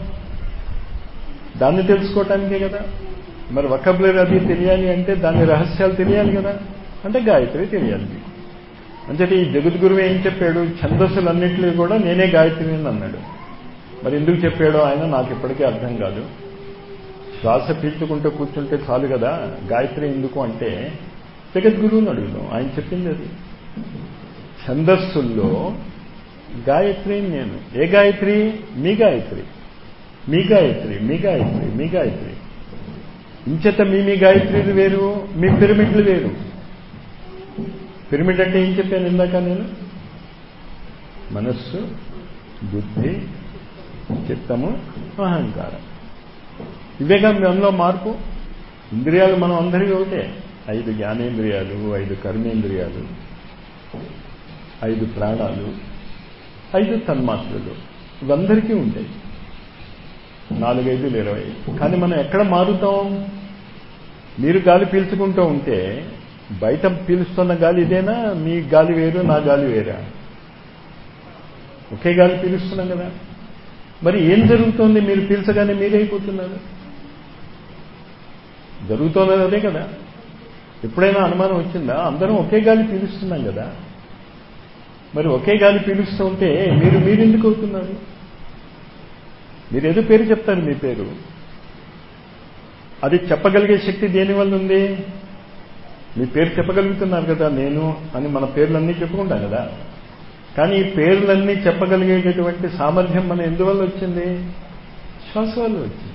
దాన్ని తెలుసుకోవటానికే కదా మరి వకబ్లర్ అది తెలియాలి అంటే దాని రహస్యాలు తెలియాలి కదా అంటే గాయత్రి తెలియాలి మీకు అంటే ఈ జగద్గురువు ఏం చెప్పాడు ఛందస్సులన్నింటినీ కూడా నేనే గాయత్రి అని అన్నాడు మరి ఎందుకు చెప్పాడో ఆయన నాకు ఇప్పటికీ అర్థం కాదు శ్వాస పీల్చుకుంటూ కూర్చుంటే చాలు కదా గాయత్రి ఎందుకు అంటే జగద్గురువుని అడుగుదాం ఆయన చెప్పింది అది ఛందస్సుల్లో గాయత్రి నేను ఏ గాయత్రి మీ గాయత్రి మీ గాయత్రి మీ గాయత్రి మీ గాయత్రి ఇంచేత మీ మీ గాయత్రిలు వేరు మీ పిరమిడ్లు వేరు పిరమిడ్ అంటే ఏం చెప్పాను ఇందాక నేను మనస్సు బుద్ధి చిత్తము అహంకారం ఇవేగా అందులో మార్పు ఇంద్రియాలు మనం అందరికీ ఒకటే ఐదు జ్ఞానేంద్రియాలు ఐదు కర్మేంద్రియాలు ఐదు ప్రాణాలు ఐదు తన్మాత్రలు ఇవందరికీ ఉంటాయి నాలుగైదులు ఇరవై కానీ మనం ఎక్కడ మారుతాం మీరు గాలి పీల్చుకుంటూ ఉంటే బయట పీలుస్తున్న గాలి ఇదేనా మీ గాలి వేరు నా గాలి వేరా ఒకే గాలి పీలుస్తున్నాం కదా మరి ఏం జరుగుతోంది మీరు పీల్చగానే మీరైపోతున్నారు జరుగుతున్నది అదే కదా ఎప్పుడైనా అనుమానం వచ్చిందా అందరం ఒకే గాలి పీలుస్తున్నాం కదా మరి ఒకే గాలి పీలుస్తూ ఉంటే మీరు మీరు ఎందుకు అవుతున్నారు మీరు ఏదో పేరు చెప్తారు మీ పేరు అది చెప్పగలిగే శక్తి దేనివల్ల ఉంది మీ పేరు చెప్పగలుగుతున్నారు కదా నేను అని మన పేర్లన్నీ చెప్పుకుంటాం కదా కానీ ఈ పేర్లన్నీ చెప్పగలిగేటటువంటి సామర్థ్యం మన ఎందువల్ల వచ్చింది శ్వాస వల్ల వచ్చింది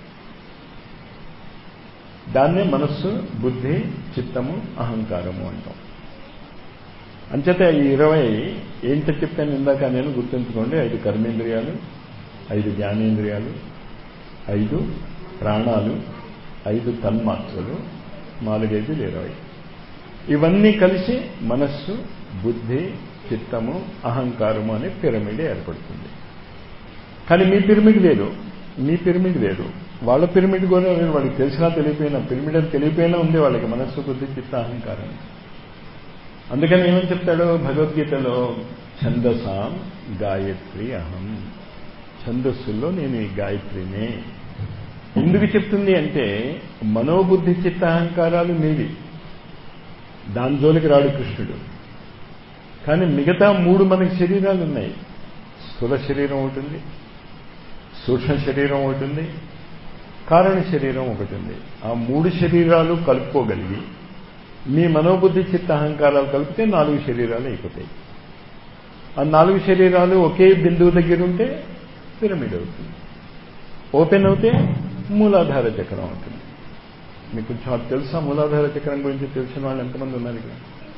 దాన్నే మనస్సు బుద్ధి చిత్తము అహంకారము అంటాం అంచేత ఈ ఇరవై ఏంటో చెప్పాను ఇందాక నేను గుర్తుంచుకోండి ఐదు కర్మేంద్రియాలు ఐదు జ్ఞానేంద్రియాలు ఐదు ప్రాణాలు ఐదు తన్మాత్రలు నాలుగైదు ఇరవై ఇవన్నీ కలిసి మనస్సు బుద్ధి చిత్తము అహంకారము అనే పిరమిడ్ ఏర్పడుతుంది కానీ మీ పిరమిడ్ వేరు మీ పిరమిడ్ వేరు వాళ్ళ పిరమిడ్ కూడా వేరు వాళ్ళకి తెలిసినా తెలియపోయినా పిరమిడ్ అని తెలియపోయినా ఉంది వాళ్ళకి మనస్సు బుద్ధి చిత్త అహంకారం అందుకని ఏమని చెప్తాడు భగవద్గీతలో ఛందసాం గాయత్రి అహం ఛందస్సుల్లో నేను ఈ గాయత్రినే ఎందుకు చెప్తుంది అంటే మనోబుద్ధి చిత్త అహంకారాలు మీవి దాని జోలికి రాడు కృష్ణుడు కానీ మిగతా మూడు మనకి శరీరాలు ఉన్నాయి స్థూల శరీరం ఒకటి ఉంది సూక్ష్మ శరీరం ఒకటి ఉంది కారణ శరీరం ఒకటి ఉంది ఆ మూడు శరీరాలు కలుపుకోగలిగి మీ మనోబుద్ధి చిత్త అహంకారాలు కలిపితే నాలుగు శరీరాలు అయిపోతాయి ఆ నాలుగు శరీరాలు ఒకే బిందువు దగ్గర ఉంటే పిరమిడ్ అవుతుంది ఓపెన్ అవుతే మూలాధార చక్రం అవుతుంది మీకు కొంచెం అది తెలుసా మూలాధార చక్రం గురించి తెలిసిన వాళ్ళు ఎంతమంది ఉన్నారు ఇక్కడ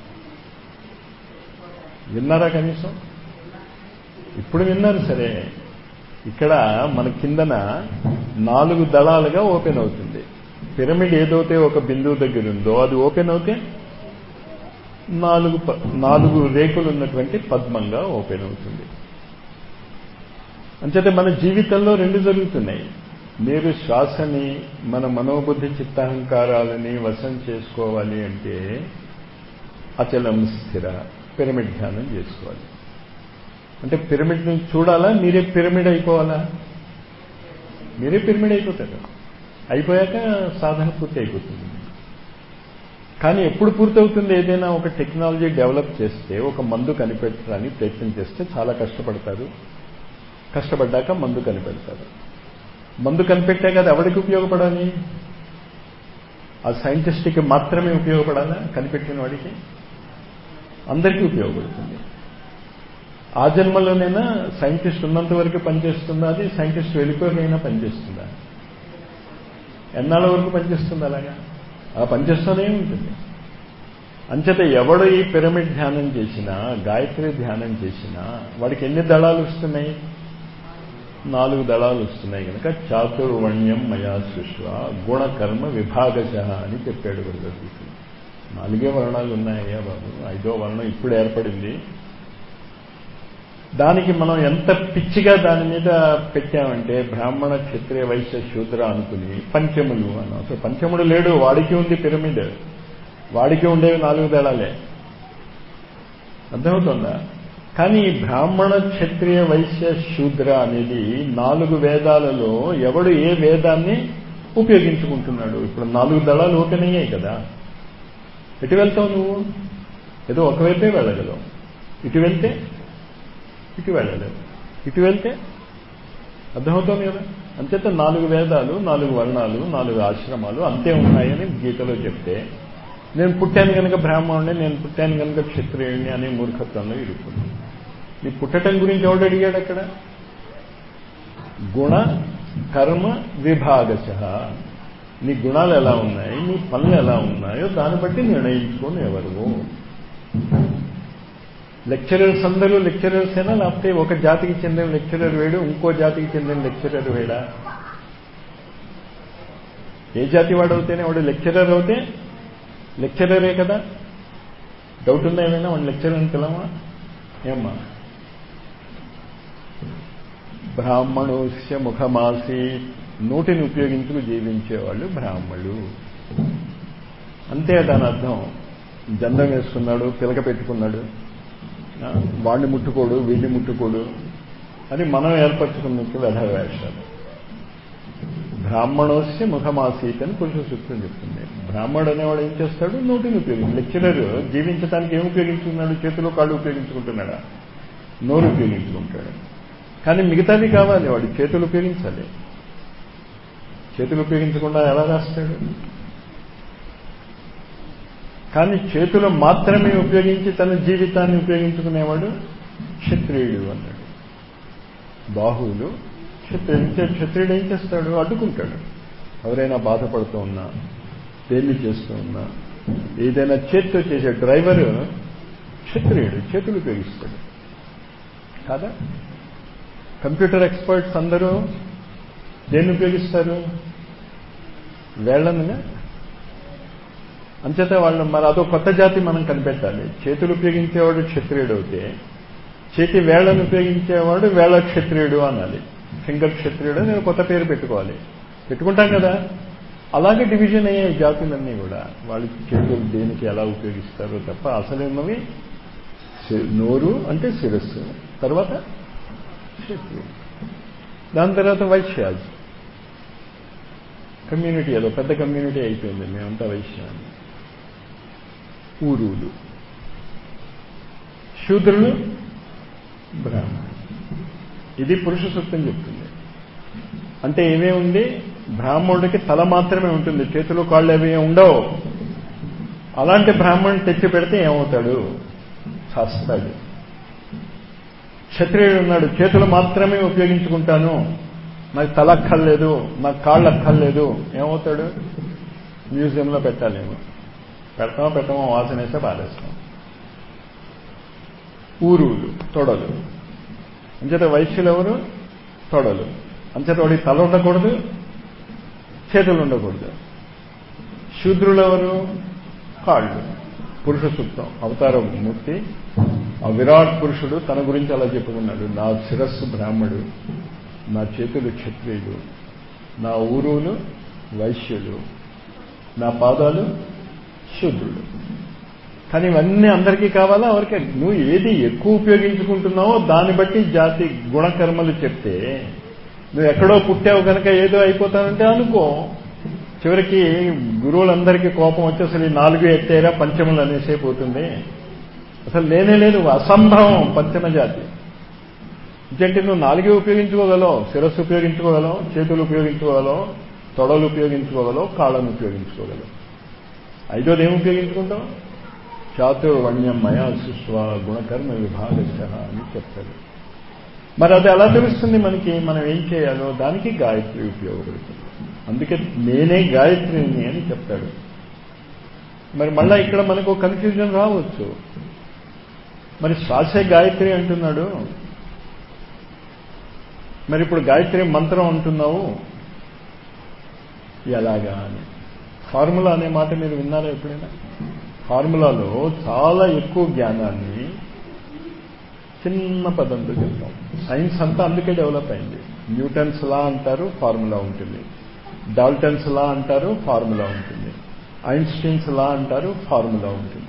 విన్నారా కనీసం ఇప్పుడు విన్నారు సరే ఇక్కడ మన కిందన నాలుగు దళాలుగా ఓపెన్ అవుతుంది పిరమిడ్ ఏదైతే ఒక బిందువు దగ్గర ఉందో అది ఓపెన్ అవుతే నాలుగు నాలుగు రేకులు ఉన్నటువంటి పద్మంగా ఓపెన్ అవుతుంది అంచేతే మన జీవితంలో రెండు జరుగుతున్నాయి మీరు శ్వాసని మన మనోబుద్ధి చిత్తాహంకారాలని వశం చేసుకోవాలి అంటే అచలం స్థిర పిరమిడ్ ధ్యానం చేసుకోవాలి అంటే పిరమిడ్ నుంచి చూడాలా మీరే పిరమిడ్ అయిపోవాలా మీరే పిరమిడ్ అయిపోతారు అయిపోయాక సాధన పూర్తి అయిపోతుంది కానీ ఎప్పుడు పూర్తవుతుంది ఏదైనా ఒక టెక్నాలజీ డెవలప్ చేస్తే ఒక మందు కనిపెట్టడానికి ప్రయత్నం చేస్తే చాలా కష్టపడతారు కష్టపడ్డాక మందు కనిపెడతారు మందు కనిపెట్టాక అది ఎవరికి ఉపయోగపడాలి ఆ సైంటిస్ట్కి మాత్రమే ఉపయోగపడాలా కనిపెట్టిన వాడికి అందరికీ ఉపయోగపడుతుంది ఆ జన్మలోనైనా సైంటిస్ట్ ఉన్నంత వరకు పనిచేస్తుందా అది సైంటిస్ట్ వెళ్ళిపోయినైనా పనిచేస్తుందా ఎన్నాళ్ళ వరకు పనిచేస్తుంది అలాగా ఆ పనిచేస్తూనే ఉంటుంది అంచేత ఎవడు ఈ పిరమిడ్ ధ్యానం చేసినా గాయత్రి ధ్యానం చేసినా వాడికి ఎన్ని దళాలు వస్తున్నాయి నాలుగు దళాలు వస్తున్నాయి కనుక చాతుర్వర్ణ్యం మయా సృష్వ గుణకర్మ విభాగశ అని చెప్పాడు భగవద్గీత నాలుగే వర్ణాలు ఉన్నాయ్యా బాబు ఐదో వర్ణం ఇప్పుడు ఏర్పడింది దానికి మనం ఎంత పిచ్చిగా దాని మీద పెట్టామంటే బ్రాహ్మణ క్షత్రియ వైశ్య శూద్ర అనుకుని పంచములు అన్నాం అసలు పంచముడు లేడు వాడికి ఉంది పిరమిడ్ వాడికి ఉండేవి నాలుగు దళాలే అర్థమవుతుందా కానీ బ్రాహ్మణ క్షత్రియ వైశ్య శూద్ర అనేది నాలుగు వేదాలలో ఎవడు ఏ వేదాన్ని ఉపయోగించుకుంటున్నాడు ఇప్పుడు నాలుగు దళాలు ఓపెన్ అయ్యాయి కదా ఎటు వెళ్తావు నువ్వు ఏదో ఒకవైపే వెళ్ళగలవు ఇటు వెళ్తే ఇటు వెళ్ళలేవు ఇటు వెళ్తే అర్థమవుతుంది కదా అంచేత నాలుగు వేదాలు నాలుగు వర్ణాలు నాలుగు ఆశ్రమాలు అంతే ఉన్నాయని గీతలో చెప్తే నేను పుట్టాను కనుక బ్రాహ్మణుడిని నేను పుట్టాను కనుక క్షత్రియుడిని అనే మూర్ఖత్వంలో ఇరుక్కున్నాను నీ పుట్టటం గురించి ఎవడు అడిగాడు అక్కడ గుణ కర్మ విభాగశ నీ గుణాలు ఎలా ఉన్నాయి నీ పనులు ఎలా ఉన్నాయో దాన్ని బట్టి నిర్ణయించుకొని ఎవరు లెక్చరర్స్ అందరూ లెక్చరర్స్ అయినా లేకపోతే ఒక జాతికి చెందిన లెక్చరర్ వేడు ఇంకో జాతికి చెందిన లెక్చరర్ వేడా ఏ జాతి వాడు అవుతేనే వాడు లెక్చరర్ అవుతే లెక్చరరే కదా డౌట్ ఉందా ఏమైనా వాడు లెక్చరర్ అని పిలవా ఏమ్మా బ్రాహ్మణోస్య ముఖమాసి నోటిని ఉపయోగించుకు జీవించేవాళ్ళు బ్రాహ్మణులు అంతే దాని అర్థం జందం వేసుకున్నాడు పిలక పెట్టుకున్నాడు వాడిని ముట్టుకోడు వీడిని ముట్టుకోడు అని మనం ఏర్పరచుకున్నట్టు వ్యధవేషాలు బ్రాహ్మణోస్య ముఖమాసీత్ అని పురుష సూత్రం చెప్తుంది బ్రాహ్మణుడు అనేవాడు ఏం చేస్తాడు నోటిని ఉపయోగించి లెక్చరర్ జీవించడానికి ఏం ఉపయోగించుకున్నాడు చేతిలో కాళ్ళు ఉపయోగించుకుంటున్నాడా నోరు ఉపయోగించుకుంటాడు కానీ మిగతావి కావాలి వాడు చేతులు ఉపయోగించాలి చేతులు ఉపయోగించకుండా ఎలా రాస్తాడు కానీ చేతులు మాత్రమే ఉపయోగించి తన జీవితాన్ని ఉపయోగించుకునేవాడు క్షత్రియుడు అన్నాడు బాహువులు క్షత్రియుడు క్షత్రియుడు ఏం చేస్తాడు అడ్డుకుంటాడు ఎవరైనా బాధపడుతూ ఉన్నా పెళ్లి చేస్తూ ఉన్నా ఏదైనా చేతితో చేసే డ్రైవర్ క్షత్రియుడు చేతులు ఉపయోగిస్తాడు కాదా కంప్యూటర్ ఎక్స్పర్ట్స్ అందరూ దేన్ని ఉపయోగిస్తారు వేళ్లనుగా అంచేత వాళ్ళు మరి అదో కొత్త జాతి మనం కనిపెట్టాలి చేతులు ఉపయోగించేవాడు క్షత్రియుడు అవుతే చేతి వేళ్లను ఉపయోగించేవాడు వేళ క్షత్రియుడు అనాలి ఫింగర్ క్షత్రియుడు నేను కొత్త పేరు పెట్టుకోవాలి పెట్టుకుంటాం కదా అలాగే డివిజన్ అయ్యే జాతులన్నీ కూడా వాళ్ళు చేతులు దేనికి ఎలా ఉపయోగిస్తారో తప్ప అసలున్నవి నోరు అంటే శిరస్సు తర్వాత క్షత్రియుడు దాని తర్వాత వైశ్యాలు కమ్యూనిటీ ఏదో పెద్ద కమ్యూనిటీ అయిపోయింది మేమంతా వైశ్యాన్ని ఊరువులు శూద్రులు బ్రాహ్మణులు ఇది పురుష సూక్తం చెప్తుంది అంటే ఏమే ఉంది బ్రాహ్మణుడికి తల మాత్రమే ఉంటుంది చేతులు కాళ్ళు అవి ఉండవు అలాంటి బ్రాహ్మణుడు తెచ్చి పెడితే ఏమవుతాడు చస్తాడు క్షత్రియుడు ఉన్నాడు చేతులు మాత్రమే ఉపయోగించుకుంటాను నాకు తల అక్కర్లేదు నాకు కాళ్ళు అక్కర్లేదు ఏమవుతాడు మ్యూజియంలో పెట్టాలేమో పెడతామో పెట్టమో వాసన వేస్తే బాధేస్తాం ఊరువులు తొడలు అంచేత వైశ్యులు ఎవరు తొడలు అంచేత వాడికి తల ఉండకూడదు చేతులు ఉండకూడదు శూద్రులు ఎవరు కాళ్ళు పురుష సూక్తం అవతార మూర్తి ఆ విరాట్ పురుషుడు తన గురించి అలా చెప్పుకున్నాడు నా శిరస్సు బ్రాహ్మడు నా చేతులు క్షత్రియులు నా ఊరువులు వైశ్యులు నా పాదాలు శూద్రుడు కానీ ఇవన్నీ అందరికీ కావాలా ఎవరికి నువ్వు ఏది ఎక్కువ ఉపయోగించుకుంటున్నావో దాన్ని బట్టి జాతి గుణకర్మలు చెప్తే నువ్వు ఎక్కడో పుట్టావు కనుక ఏదో అయిపోతానంటే అనుకో చివరికి గురువులందరికీ కోపం వచ్చి అసలు ఈ నాలుగు ఎత్తేరా పంచములు అనేసే పోతుంది అసలు లేనే లేదు అసంభవం పంచమ జాతి ఇంకంటే నువ్వు నాలుగే ఉపయోగించుకోగలవు శిరస్సు ఉపయోగించుకోగలవు చేతులు ఉపయోగించుకోగలవు తొడలు ఉపయోగించుకోగలవు కాళ్ళను ఉపయోగించుకోగలవు ఐదోది ఏం ఉపయోగించుకుంటావు చాతుర్వణ్యమయ సుస్వ గుణకర్మ విభాగశ అని చెప్తాడు మరి అది ఎలా తెలుస్తుంది మనకి మనం ఏం చేయాలో దానికి గాయత్రి ఉపయోగపడుతుంది అందుకే నేనే గాయత్రిని అని చెప్తాడు మరి మళ్ళా ఇక్కడ మనకు కన్ఫ్యూజన్ రావచ్చు మరి శ్వాసే గాయత్రి అంటున్నాడు మరి ఇప్పుడు గాయత్రి మంత్రం అంటున్నావు ఎలాగా అని ఫార్ములా అనే మాట మీరు విన్నారా ఎప్పుడైనా ఫార్ములాలో చాలా ఎక్కువ జ్ఞానాన్ని చిన్న పదంతో చెప్తాం సైన్స్ అంతా అందుకే డెవలప్ అయింది న్యూటన్స్ లా అంటారు ఫార్ములా ఉంటుంది డాల్టన్స్ లా అంటారు ఫార్ములా ఉంటుంది ఐన్స్టీన్స్ లా అంటారు ఫార్ములా ఉంటుంది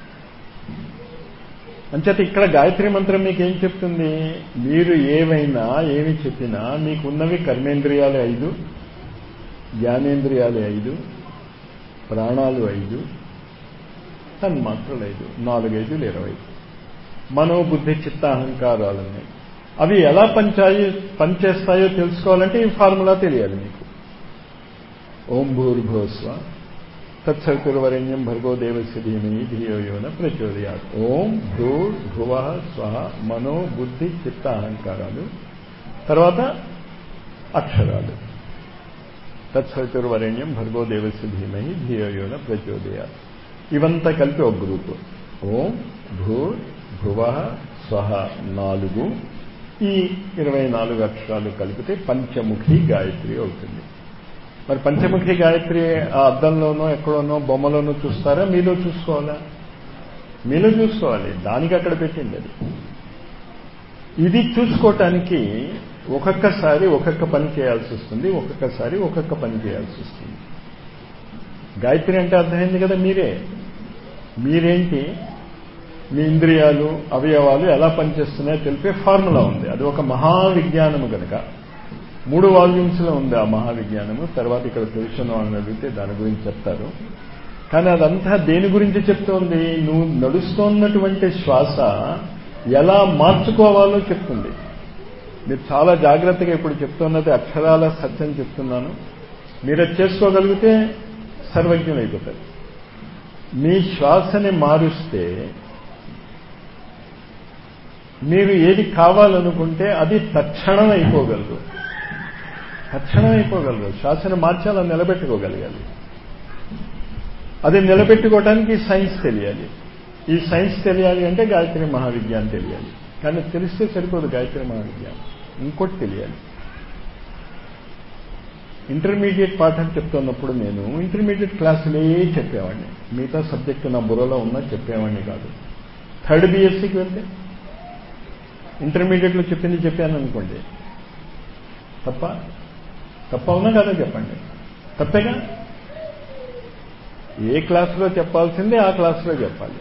అంచేత ఇక్కడ గాయత్రి మంత్రం మీకు ఏం చెప్తుంది మీరు ఏవైనా ఏమి చెప్పినా మీకున్నవి కర్మేంద్రియాలు ఐదు జ్ఞానేంద్రియాలు ఐదు ప్రాణాలు ఐదు తన్మాత్రలు ఐదు నాలుగైదులు ఇరవై మనోబుద్ధి చిత్త అహంకారాలు ఉన్నాయి అవి ఎలా పనిచాయి పనిచేస్తాయో తెలుసుకోవాలంటే ఈ ఫార్ములా తెలియాలి మీకు ఓం భూర్భోస్వ తత్సవితుర్వరేణ్యం భర్గో దేవస్య ధీమహి ధియో యోన ప్రచోదయాత్ ఓం భూర్ భువ స్వ మనో బుద్ధి చిత్త అహంకారాలు తర్వాత అక్షరాలు తత్సవితుర్వరేణ్యం భర్గో దేవస్య ధీమహి ధియో యోన ప్రచోదయాత్ ఇవంతా కలిపి ఒక గ్రూపు ఓం భూర్ భువ స్వహ నాలుగు ఈ ఇరవై నాలుగు అక్షరాలు కలిపితే పంచముఖి గాయత్రి అవుతుంది మరి పంచముఖి గాయత్రి ఆ అద్దంలోనో ఎక్కడోనో బొమ్మలోనో చూస్తారా మీలో చూసుకోవాలా మీలో చూసుకోవాలి దానికి అక్కడ పెట్టింది అది ఇది చూసుకోవటానికి ఒక్కొక్కసారి ఒక్కొక్క పని చేయాల్సి వస్తుంది ఒక్కొక్కసారి ఒక్కొక్క పని చేయాల్సి వస్తుంది గాయత్రి అంటే అర్థమైంది కదా మీరే మీరేంటి మీ ఇంద్రియాలు అవయవాలు ఎలా పనిచేస్తున్నాయో తెలిపే ఫార్ములా ఉంది అది ఒక మహావిజ్ఞానము కనుక మూడు వాల్యూమ్స్లో ఉంది ఆ మహావిజ్ఞానము తర్వాత ఇక్కడ తెలుసున్న వాళ్ళని అడిగితే దాని గురించి చెప్తారు కానీ అదంతా దేని గురించి చెప్తోంది నువ్వు నడుస్తున్నటువంటి శ్వాస ఎలా మార్చుకోవాలో చెప్తుంది మీరు చాలా జాగ్రత్తగా ఇప్పుడు చెప్తున్నది అక్షరాల సత్యం చెప్తున్నాను మీరు అది చేసుకోగలిగితే సర్వజ్ఞం అయిపోతారు మీ శ్వాసని మారుస్తే మీరు ఏది కావాలనుకుంటే అది తక్షణం అయిపోగలరు తక్షణం అయిపోగలరు శ్వాసను మార్చాలని నిలబెట్టుకోగలగాలి అది నిలబెట్టుకోవడానికి సైన్స్ తెలియాలి ఈ సైన్స్ తెలియాలి అంటే గాయత్రి మహావిజ్ఞానం తెలియాలి కానీ తెలిస్తే సరిపోదు గాయత్రి మహావిజ్ఞానం ఇంకోటి తెలియాలి ఇంటర్మీడియట్ పాఠం చెప్తున్నప్పుడు నేను ఇంటర్మీడియట్ క్లాసులే చెప్పేవాడిని మిగతా సబ్జెక్టు నా బుర్రలో ఉన్నా చెప్పేవాడిని కాదు థర్డ్ బీఎస్సీకి వెళ్తే ఇంటర్మీడియట్లో చెప్పింది చెప్పాను అనుకోండి తప్ప తప్ప ఉన్నా కదా చెప్పండి తప్పేగా ఏ క్లాసులో చెప్పాల్సిందే ఆ క్లాసులో చెప్పాలి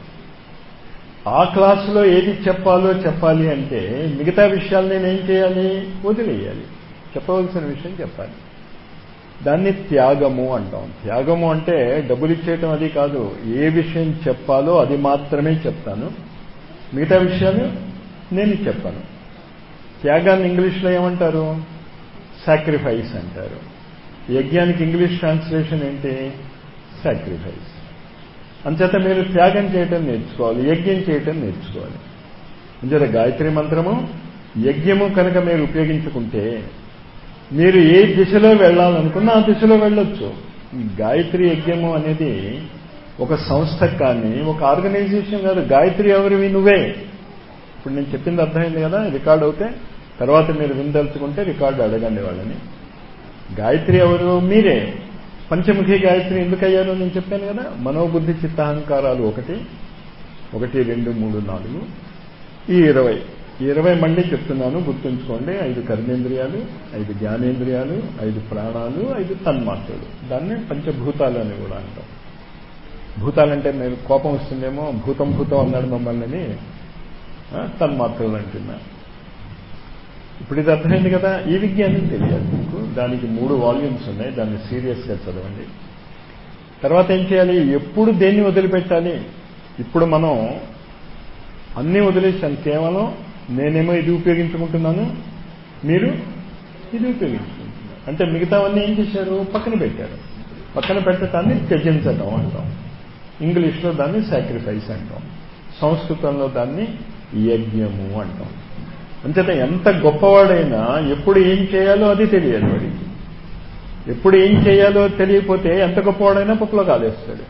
ఆ క్లాసులో ఏది చెప్పాలో చెప్పాలి అంటే మిగతా విషయాలు నేనేం చేయాలి వదిలేయాలి చెప్పవలసిన విషయం చెప్పాలి దాన్ని త్యాగము అంటాం త్యాగము అంటే డబ్బులు ఇచ్చేయటం అది కాదు ఏ విషయం చెప్పాలో అది మాత్రమే చెప్తాను మిగతా విషయాలు నేను చెప్పాను త్యాగాన్ని ఇంగ్లీష్లో ఏమంటారు సాక్రిఫైస్ అంటారు యజ్ఞానికి ఇంగ్లీష్ ట్రాన్స్లేషన్ ఏంటి సాక్రిఫైస్ అంచేత మీరు త్యాగం చేయటం నేర్చుకోవాలి యజ్ఞం చేయటం నేర్చుకోవాలి అంచేత గాయత్రి మంత్రము యజ్ఞము కనుక మీరు ఉపయోగించుకుంటే మీరు ఏ దిశలో వెళ్ళాలనుకున్నా ఆ దిశలో వెళ్ళొచ్చు గాయత్రి యజ్ఞము అనేది ఒక సంస్థ కానీ ఒక ఆర్గనైజేషన్ కాదు గాయత్రి ఎవరివి నువ్వే ఇప్పుడు నేను చెప్పింది అర్థమైంది కదా రికార్డ్ అవుతే తర్వాత మీరు వినదలుచుకుంటే రికార్డు అడగండి వాళ్ళని గాయత్రి ఎవరు మీరే పంచముఖి గాయత్రి ఎందుకు అయ్యారో నేను చెప్పాను కదా మనోబుద్ధి చిత్తాహంకారాలు ఒకటి ఒకటి రెండు మూడు నాలుగు ఈ ఇరవై ఈ ఇరవై మళ్ళీ చెప్తున్నాను గుర్తుంచుకోండి ఐదు కర్మేంద్రియాలు ఐదు జ్ఞానేంద్రియాలు ఐదు ప్రాణాలు ఐదు తన్మాత్రలు దాన్ని పంచభూతాలు అని కూడా అంటాం భూతాలంటే మీరు కోపం వస్తుందేమో భూతం భూతం అన్నాడు మమ్మల్ని తన్మాత్రలు అంటున్నా ఇప్పుడు ఇది అర్థమైంది కదా ఈ విజ్ఞానం తెలియాలి మీకు దానికి మూడు వాల్యూమ్స్ ఉన్నాయి దాన్ని సీరియస్గా చదవండి తర్వాత ఏం చేయాలి ఎప్పుడు దేన్ని వదిలిపెట్టాలి ఇప్పుడు మనం అన్నీ వదిలేసాను కేవలం నేనేమో ఇది ఉపయోగించుకుంటున్నాను మీరు ఇది ఉపయోగించుకుంటున్నారు అంటే మిగతావన్నీ ఏం చేశారు పక్కన పెట్టారు పక్కన పెట్టడాన్ని త్యజించటం అంటాం ఇంగ్లీష్లో దాన్ని సాక్రిఫైస్ అంటాం సంస్కృతంలో దాన్ని యజ్ఞము అంటాం అంచేత ఎంత గొప్పవాడైనా ఎప్పుడు ఏం చేయాలో అది తెలియదు వాడికి ఎప్పుడు ఏం చేయాలో తెలియకపోతే ఎంత గొప్పవాడైనా పప్పులో కాలేస్తాడు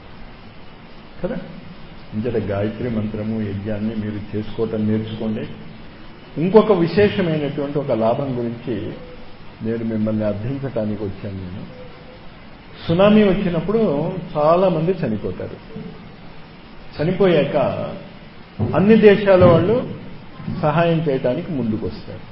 కదా అంచేత గాయత్రి మంత్రము యజ్ఞాన్ని మీరు చేసుకోవటం నేర్చుకోండి ఇంకొక విశేషమైనటువంటి ఒక లాభం గురించి నేను మిమ్మల్ని అర్థించటానికి వచ్చాను నేను సునామీ వచ్చినప్పుడు చాలా మంది చనిపోతారు చనిపోయాక అన్ని దేశాల వాళ్ళు సహాయం చేయడానికి ముందుకు వస్తారు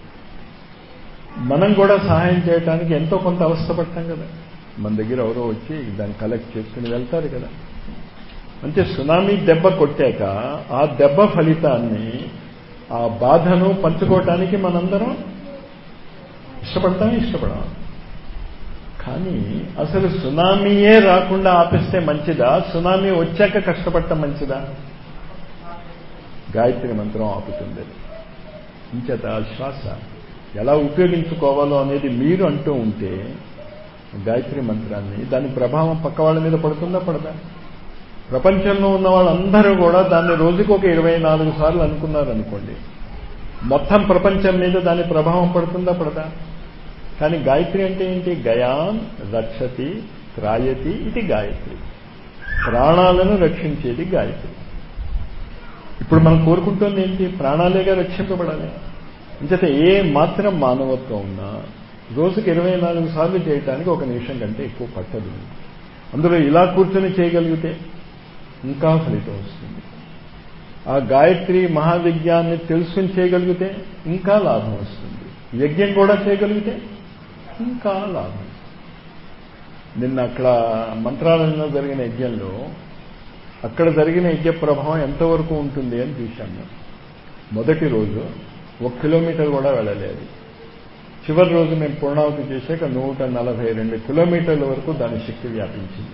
మనం కూడా సహాయం చేయడానికి ఎంతో కొంత అవస్థపడతాం కదా మన దగ్గర ఎవరో వచ్చి దాన్ని కలెక్ట్ చేసుకుని వెళ్తారు కదా అంటే సునామీ దెబ్బ కొట్టాక ఆ దెబ్బ ఫలితాన్ని ఆ బాధను పంచుకోవటానికి మనందరం ఇష్టపడతాం ఇష్టపడమా కానీ కానీ అసలు సునామీయే రాకుండా ఆపిస్తే మంచిదా సునామీ వచ్చాక కష్టపడటం మంచిదా గాయత్రి మంత్రం ఆపుతుంది అది ఇంచేత శ్వాస ఎలా ఉపయోగించుకోవాలో అనేది మీరు అంటూ ఉంటే గాయత్రి మంత్రాన్ని దాని ప్రభావం పక్క వాళ్ళ మీద పడుతుందా పడదా ప్రపంచంలో ఉన్న వాళ్ళందరూ కూడా దాన్ని రోజుకు ఒక ఇరవై నాలుగు సార్లు అనుకున్నారు అనుకోండి మొత్తం ప్రపంచం మీద దాని ప్రభావం పడుతుందా పడదా కానీ గాయత్రి అంటే ఏంటి గయాన్ రక్షతి త్రాయతి ఇది గాయత్రి ప్రాణాలను రక్షించేది గాయత్రి ఇప్పుడు మనం కోరుకుంటుంది ఏంటి ప్రాణాలేగా రక్షింపబడాలి అంచేత ఏ మాత్రం మానవత్వం ఉన్నా రోజుకి ఇరవై నాలుగు సార్లు చేయటానికి ఒక నిమిషం కంటే ఎక్కువ పట్టదు అందులో ఇలా కూర్చొని చేయగలిగితే ఇంకా ఫలితం వస్తుంది ఆ గాయత్రి మహావిజ్ఞాన్ని తెలుసుకుని చేయగలిగితే ఇంకా లాభం వస్తుంది యజ్ఞం కూడా చేయగలిగితే ఇంకా లాభం నిన్న అక్కడ మంత్రాలయంలో జరిగిన యజ్ఞంలో అక్కడ జరిగిన యజ్ఞ ప్రభావం ఎంతవరకు ఉంటుంది అని చూశాను మొదటి రోజు ఒక కిలోమీటర్ కూడా వెళ్ళలేదు చివరి రోజు మేము పూర్ణావతి చేశాక నూట నలభై రెండు కిలోమీటర్ల వరకు దాని శక్తి వ్యాపించింది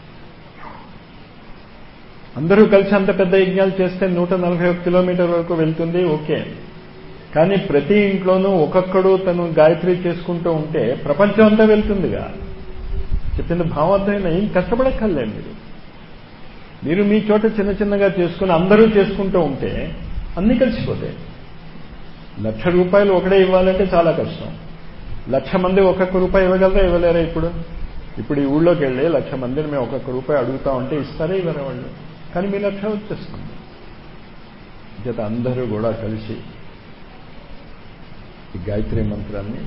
అందరూ కలిసి అంత పెద్ద యజ్ఞాలు చేస్తే నూట నలభై ఒక కిలోమీటర్ వరకు వెళ్తుంది ఓకే కానీ ప్రతి ఇంట్లోనూ ఒక్కొక్కడు తను గాయత్రి చేసుకుంటూ ఉంటే ప్రపంచం అంతా వెళ్తుందిగా చెప్పింది భావార్థమైన ఏం కష్టపడక్కర్లేదు మీరు మీరు మీ చోట చిన్న చిన్నగా చేసుకుని అందరూ చేసుకుంటూ ఉంటే అన్నీ కలిసిపోతాయి లక్ష రూపాయలు ఒకడే ఇవ్వాలంటే చాలా కష్టం లక్ష మంది ఒక్కొక్క రూపాయి ఇవ్వగలరా ఇవ్వలేరా ఇప్పుడు ఇప్పుడు ఈ ఊళ్ళోకి వెళ్ళి లక్ష మందిని మేము ఒక్కొక్క రూపాయి అడుగుతా ఉంటే ఇస్తారే ఇవ్వరా వాళ్ళు కానీ మీ లక్ష వచ్చేస్తుంది చేత అందరూ కూడా కలిసి ఈ గాయత్రి మంత్రాన్ని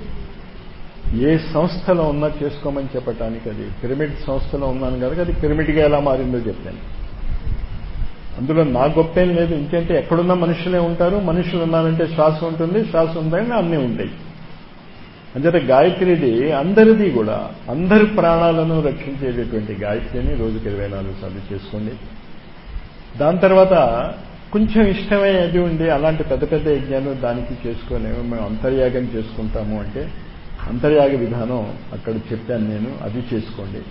ఏ సంస్థలో ఉన్నా చేసుకోమని చెప్పటానికి అది పిరమిడ్ సంస్థలో ఉన్నాను కనుక అది పిరమిడ్గా ఎలా మారిందో చెప్పాను అందులో నా గొప్పేం లేదు ఇంకేంటే ఎక్కడున్న మనుషులే ఉంటారు మనుషులు ఉన్నారంటే శ్వాస ఉంటుంది శ్వాస ఉందని అన్నీ ఉంటాయి అంచేత గాయత్రిది అందరిది కూడా అందరి ప్రాణాలను రక్షించేటటువంటి గాయత్రిని రోజుకి ఇరవై నాలుగు సార్లు చేసుకోండి దాని తర్వాత కొంచెం ఇష్టమే అది ఉండి అలాంటి పెద్ద పెద్ద యజ్ఞాలు దానికి చేసుకోలేము మేము అంతర్యాగం చేసుకుంటాము అంటే అంతర్యాగ విధానం అక్కడ చెప్పాను నేను అది చేసుకోండి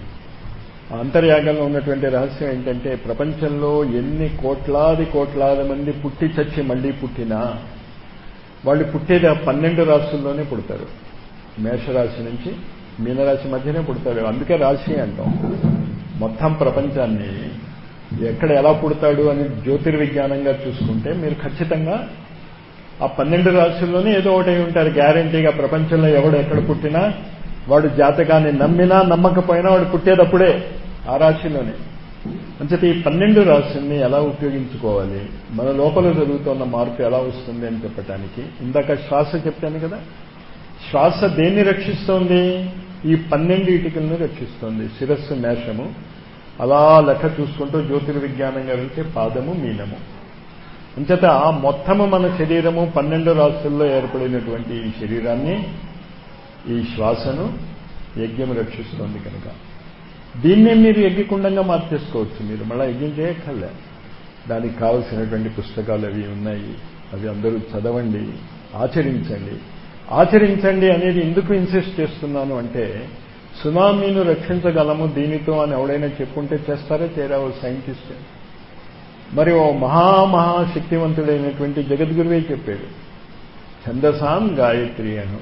ఆ అంతర్యాగంలో ఉన్నటువంటి రహస్యం ఏంటంటే ప్రపంచంలో ఎన్ని కోట్లాది కోట్లాది మంది పుట్టి చచ్చి మళ్ళీ పుట్టినా వాళ్ళు పుట్టేది ఆ పన్నెండు రాశుల్లోనే పుడతారు మేషరాశి నుంచి మీనరాశి మధ్యనే పుడతారు అందుకే రాశి అంటాం మొత్తం ప్రపంచాన్ని ఎక్కడ ఎలా పుడతాడు అని జ్యోతిర్విజ్ఞానంగా చూసుకుంటే మీరు ఖచ్చితంగా ఆ పన్నెండు రాశుల్లోనే ఏదో ఒకటి ఉంటారు గ్యారంటీగా ప్రపంచంలో ఎవడు ఎక్కడ పుట్టినా వాడు జాతకాన్ని నమ్మినా నమ్మకపోయినా వాడు పుట్టేటప్పుడే ఆ రాశిలోనే అంచేత ఈ పన్నెండు రాశుల్ని ఎలా ఉపయోగించుకోవాలి మన లోపల జరుగుతున్న మార్పు ఎలా వస్తుంది అని చెప్పటానికి ఇందాక శ్వాస చెప్పాను కదా శ్వాస దేన్ని రక్షిస్తోంది ఈ పన్నెండు ఇటుకలను రక్షిస్తోంది శిరస్సు మేషము అలా లెక్క చూసుకుంటూ జ్యోతిర్విజ్ఞానంగా వెళ్తే పాదము మీనము అంచేత మొత్తము మన శరీరము పన్నెండు రాశుల్లో ఏర్పడినటువంటి ఈ శరీరాన్ని ఈ శ్వాసను యజ్ఞం రక్షిస్తోంది కనుక దీన్నే మీరు యజ్ఞకుండంగా మార్చేసుకోవచ్చు మీరు మళ్ళీ యజ్ఞం చేయక్కర్లే దానికి కావలసినటువంటి పుస్తకాలు అవి ఉన్నాయి అవి అందరూ చదవండి ఆచరించండి ఆచరించండి అనేది ఎందుకు ఇన్సిస్ట్ చేస్తున్నాను అంటే సునామీను రక్షించగలము దీనితో అని ఎవడైనా చెప్పుంటే చేస్తారా చేయరా ఓ సైంటిస్ట్ మరి ఓ మహామహాశక్తివంతుడైనటువంటి జగద్గురువే చెప్పాడు ఛందసాం గాయత్రి అను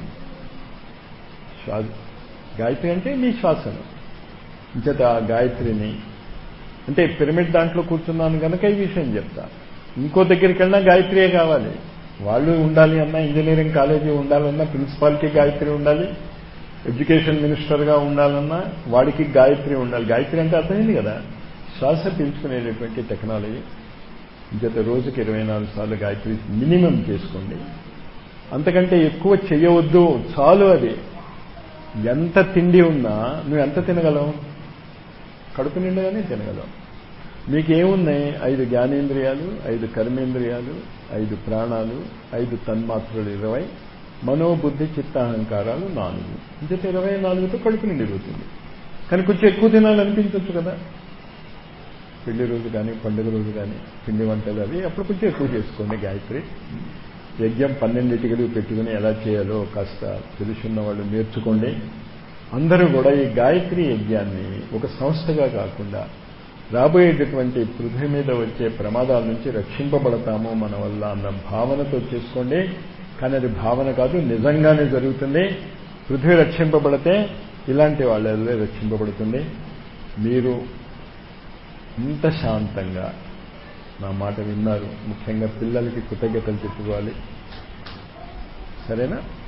శ్వాస గాయత్రి అంటే మీ శ్వాసను ఇంచేత ఆ గాయత్రిని అంటే పిరమిడ్ దాంట్లో కూర్చున్నాను కనుక ఈ విషయం చెప్తా ఇంకో దగ్గరికి వెళ్ళినా గాయత్రియే కావాలి వాళ్ళు ఉండాలి అన్నా ఇంజనీరింగ్ కాలేజీ ఉండాలన్నా ప్రిన్సిపాల్కి గాయత్రి ఉండాలి ఎడ్యుకేషన్ మినిస్టర్గా ఉండాలన్నా వాడికి గాయత్రి ఉండాలి గాయత్రి అంటే అర్థమైంది కదా శ్వాస పీల్చుకునేటటువంటి టెక్నాలజీ ఇంచేత రోజుకి ఇరవై నాలుగు సార్లు గాయత్రి మినిమం చేసుకోండి అంతకంటే ఎక్కువ చెయ్యవద్దు చాలు అది ఎంత తిండి ఉన్నా నువ్వు ఎంత తినగలవు కడుపు నిండుగానే తినగలవు మీకేమున్నాయి ఐదు జ్ఞానేంద్రియాలు ఐదు కర్మేంద్రియాలు ఐదు ప్రాణాలు ఐదు తన్మాత్రలు ఇరవై మనోబుద్ధి చిత్తాహంకారాలు నాలుగు ఇంత ఇరవై నాలుగుతో కడుపు నిండిపోతుంది కానీ కొంచెం ఎక్కువ తినాలనిపించవచ్చు కదా పెళ్లి రోజు కానీ పండుగ రోజు కానీ పిండి వంటలు అవి అప్పుడు కొంచెం ఎక్కువ చేసుకోండి గాయత్రి యజ్ఞం పన్నెండింటికలు పెట్టుకుని ఎలా చేయాలో కాస్త తెలుసున్న వాళ్ళు నేర్చుకోండి అందరూ కూడా ఈ గాయత్రి యజ్ఞాన్ని ఒక సంస్థగా కాకుండా రాబోయేటటువంటి పృథ్వీ మీద వచ్చే ప్రమాదాల నుంచి రక్షింపబడతాము మన వల్ల అన్న భావనతో చేసుకోండి కానీ అది భావన కాదు నిజంగానే జరుగుతుంది పృథ్వీ రక్షింపబడితే ఇలాంటి వాళ్ళే రక్షింపబడుతుంది మీరు ఇంత శాంతంగా నా మాట విన్నారు ముఖ్యంగా పిల్లలకి కృతజ్ఞతలు చెప్పుకోవాలి సరేనా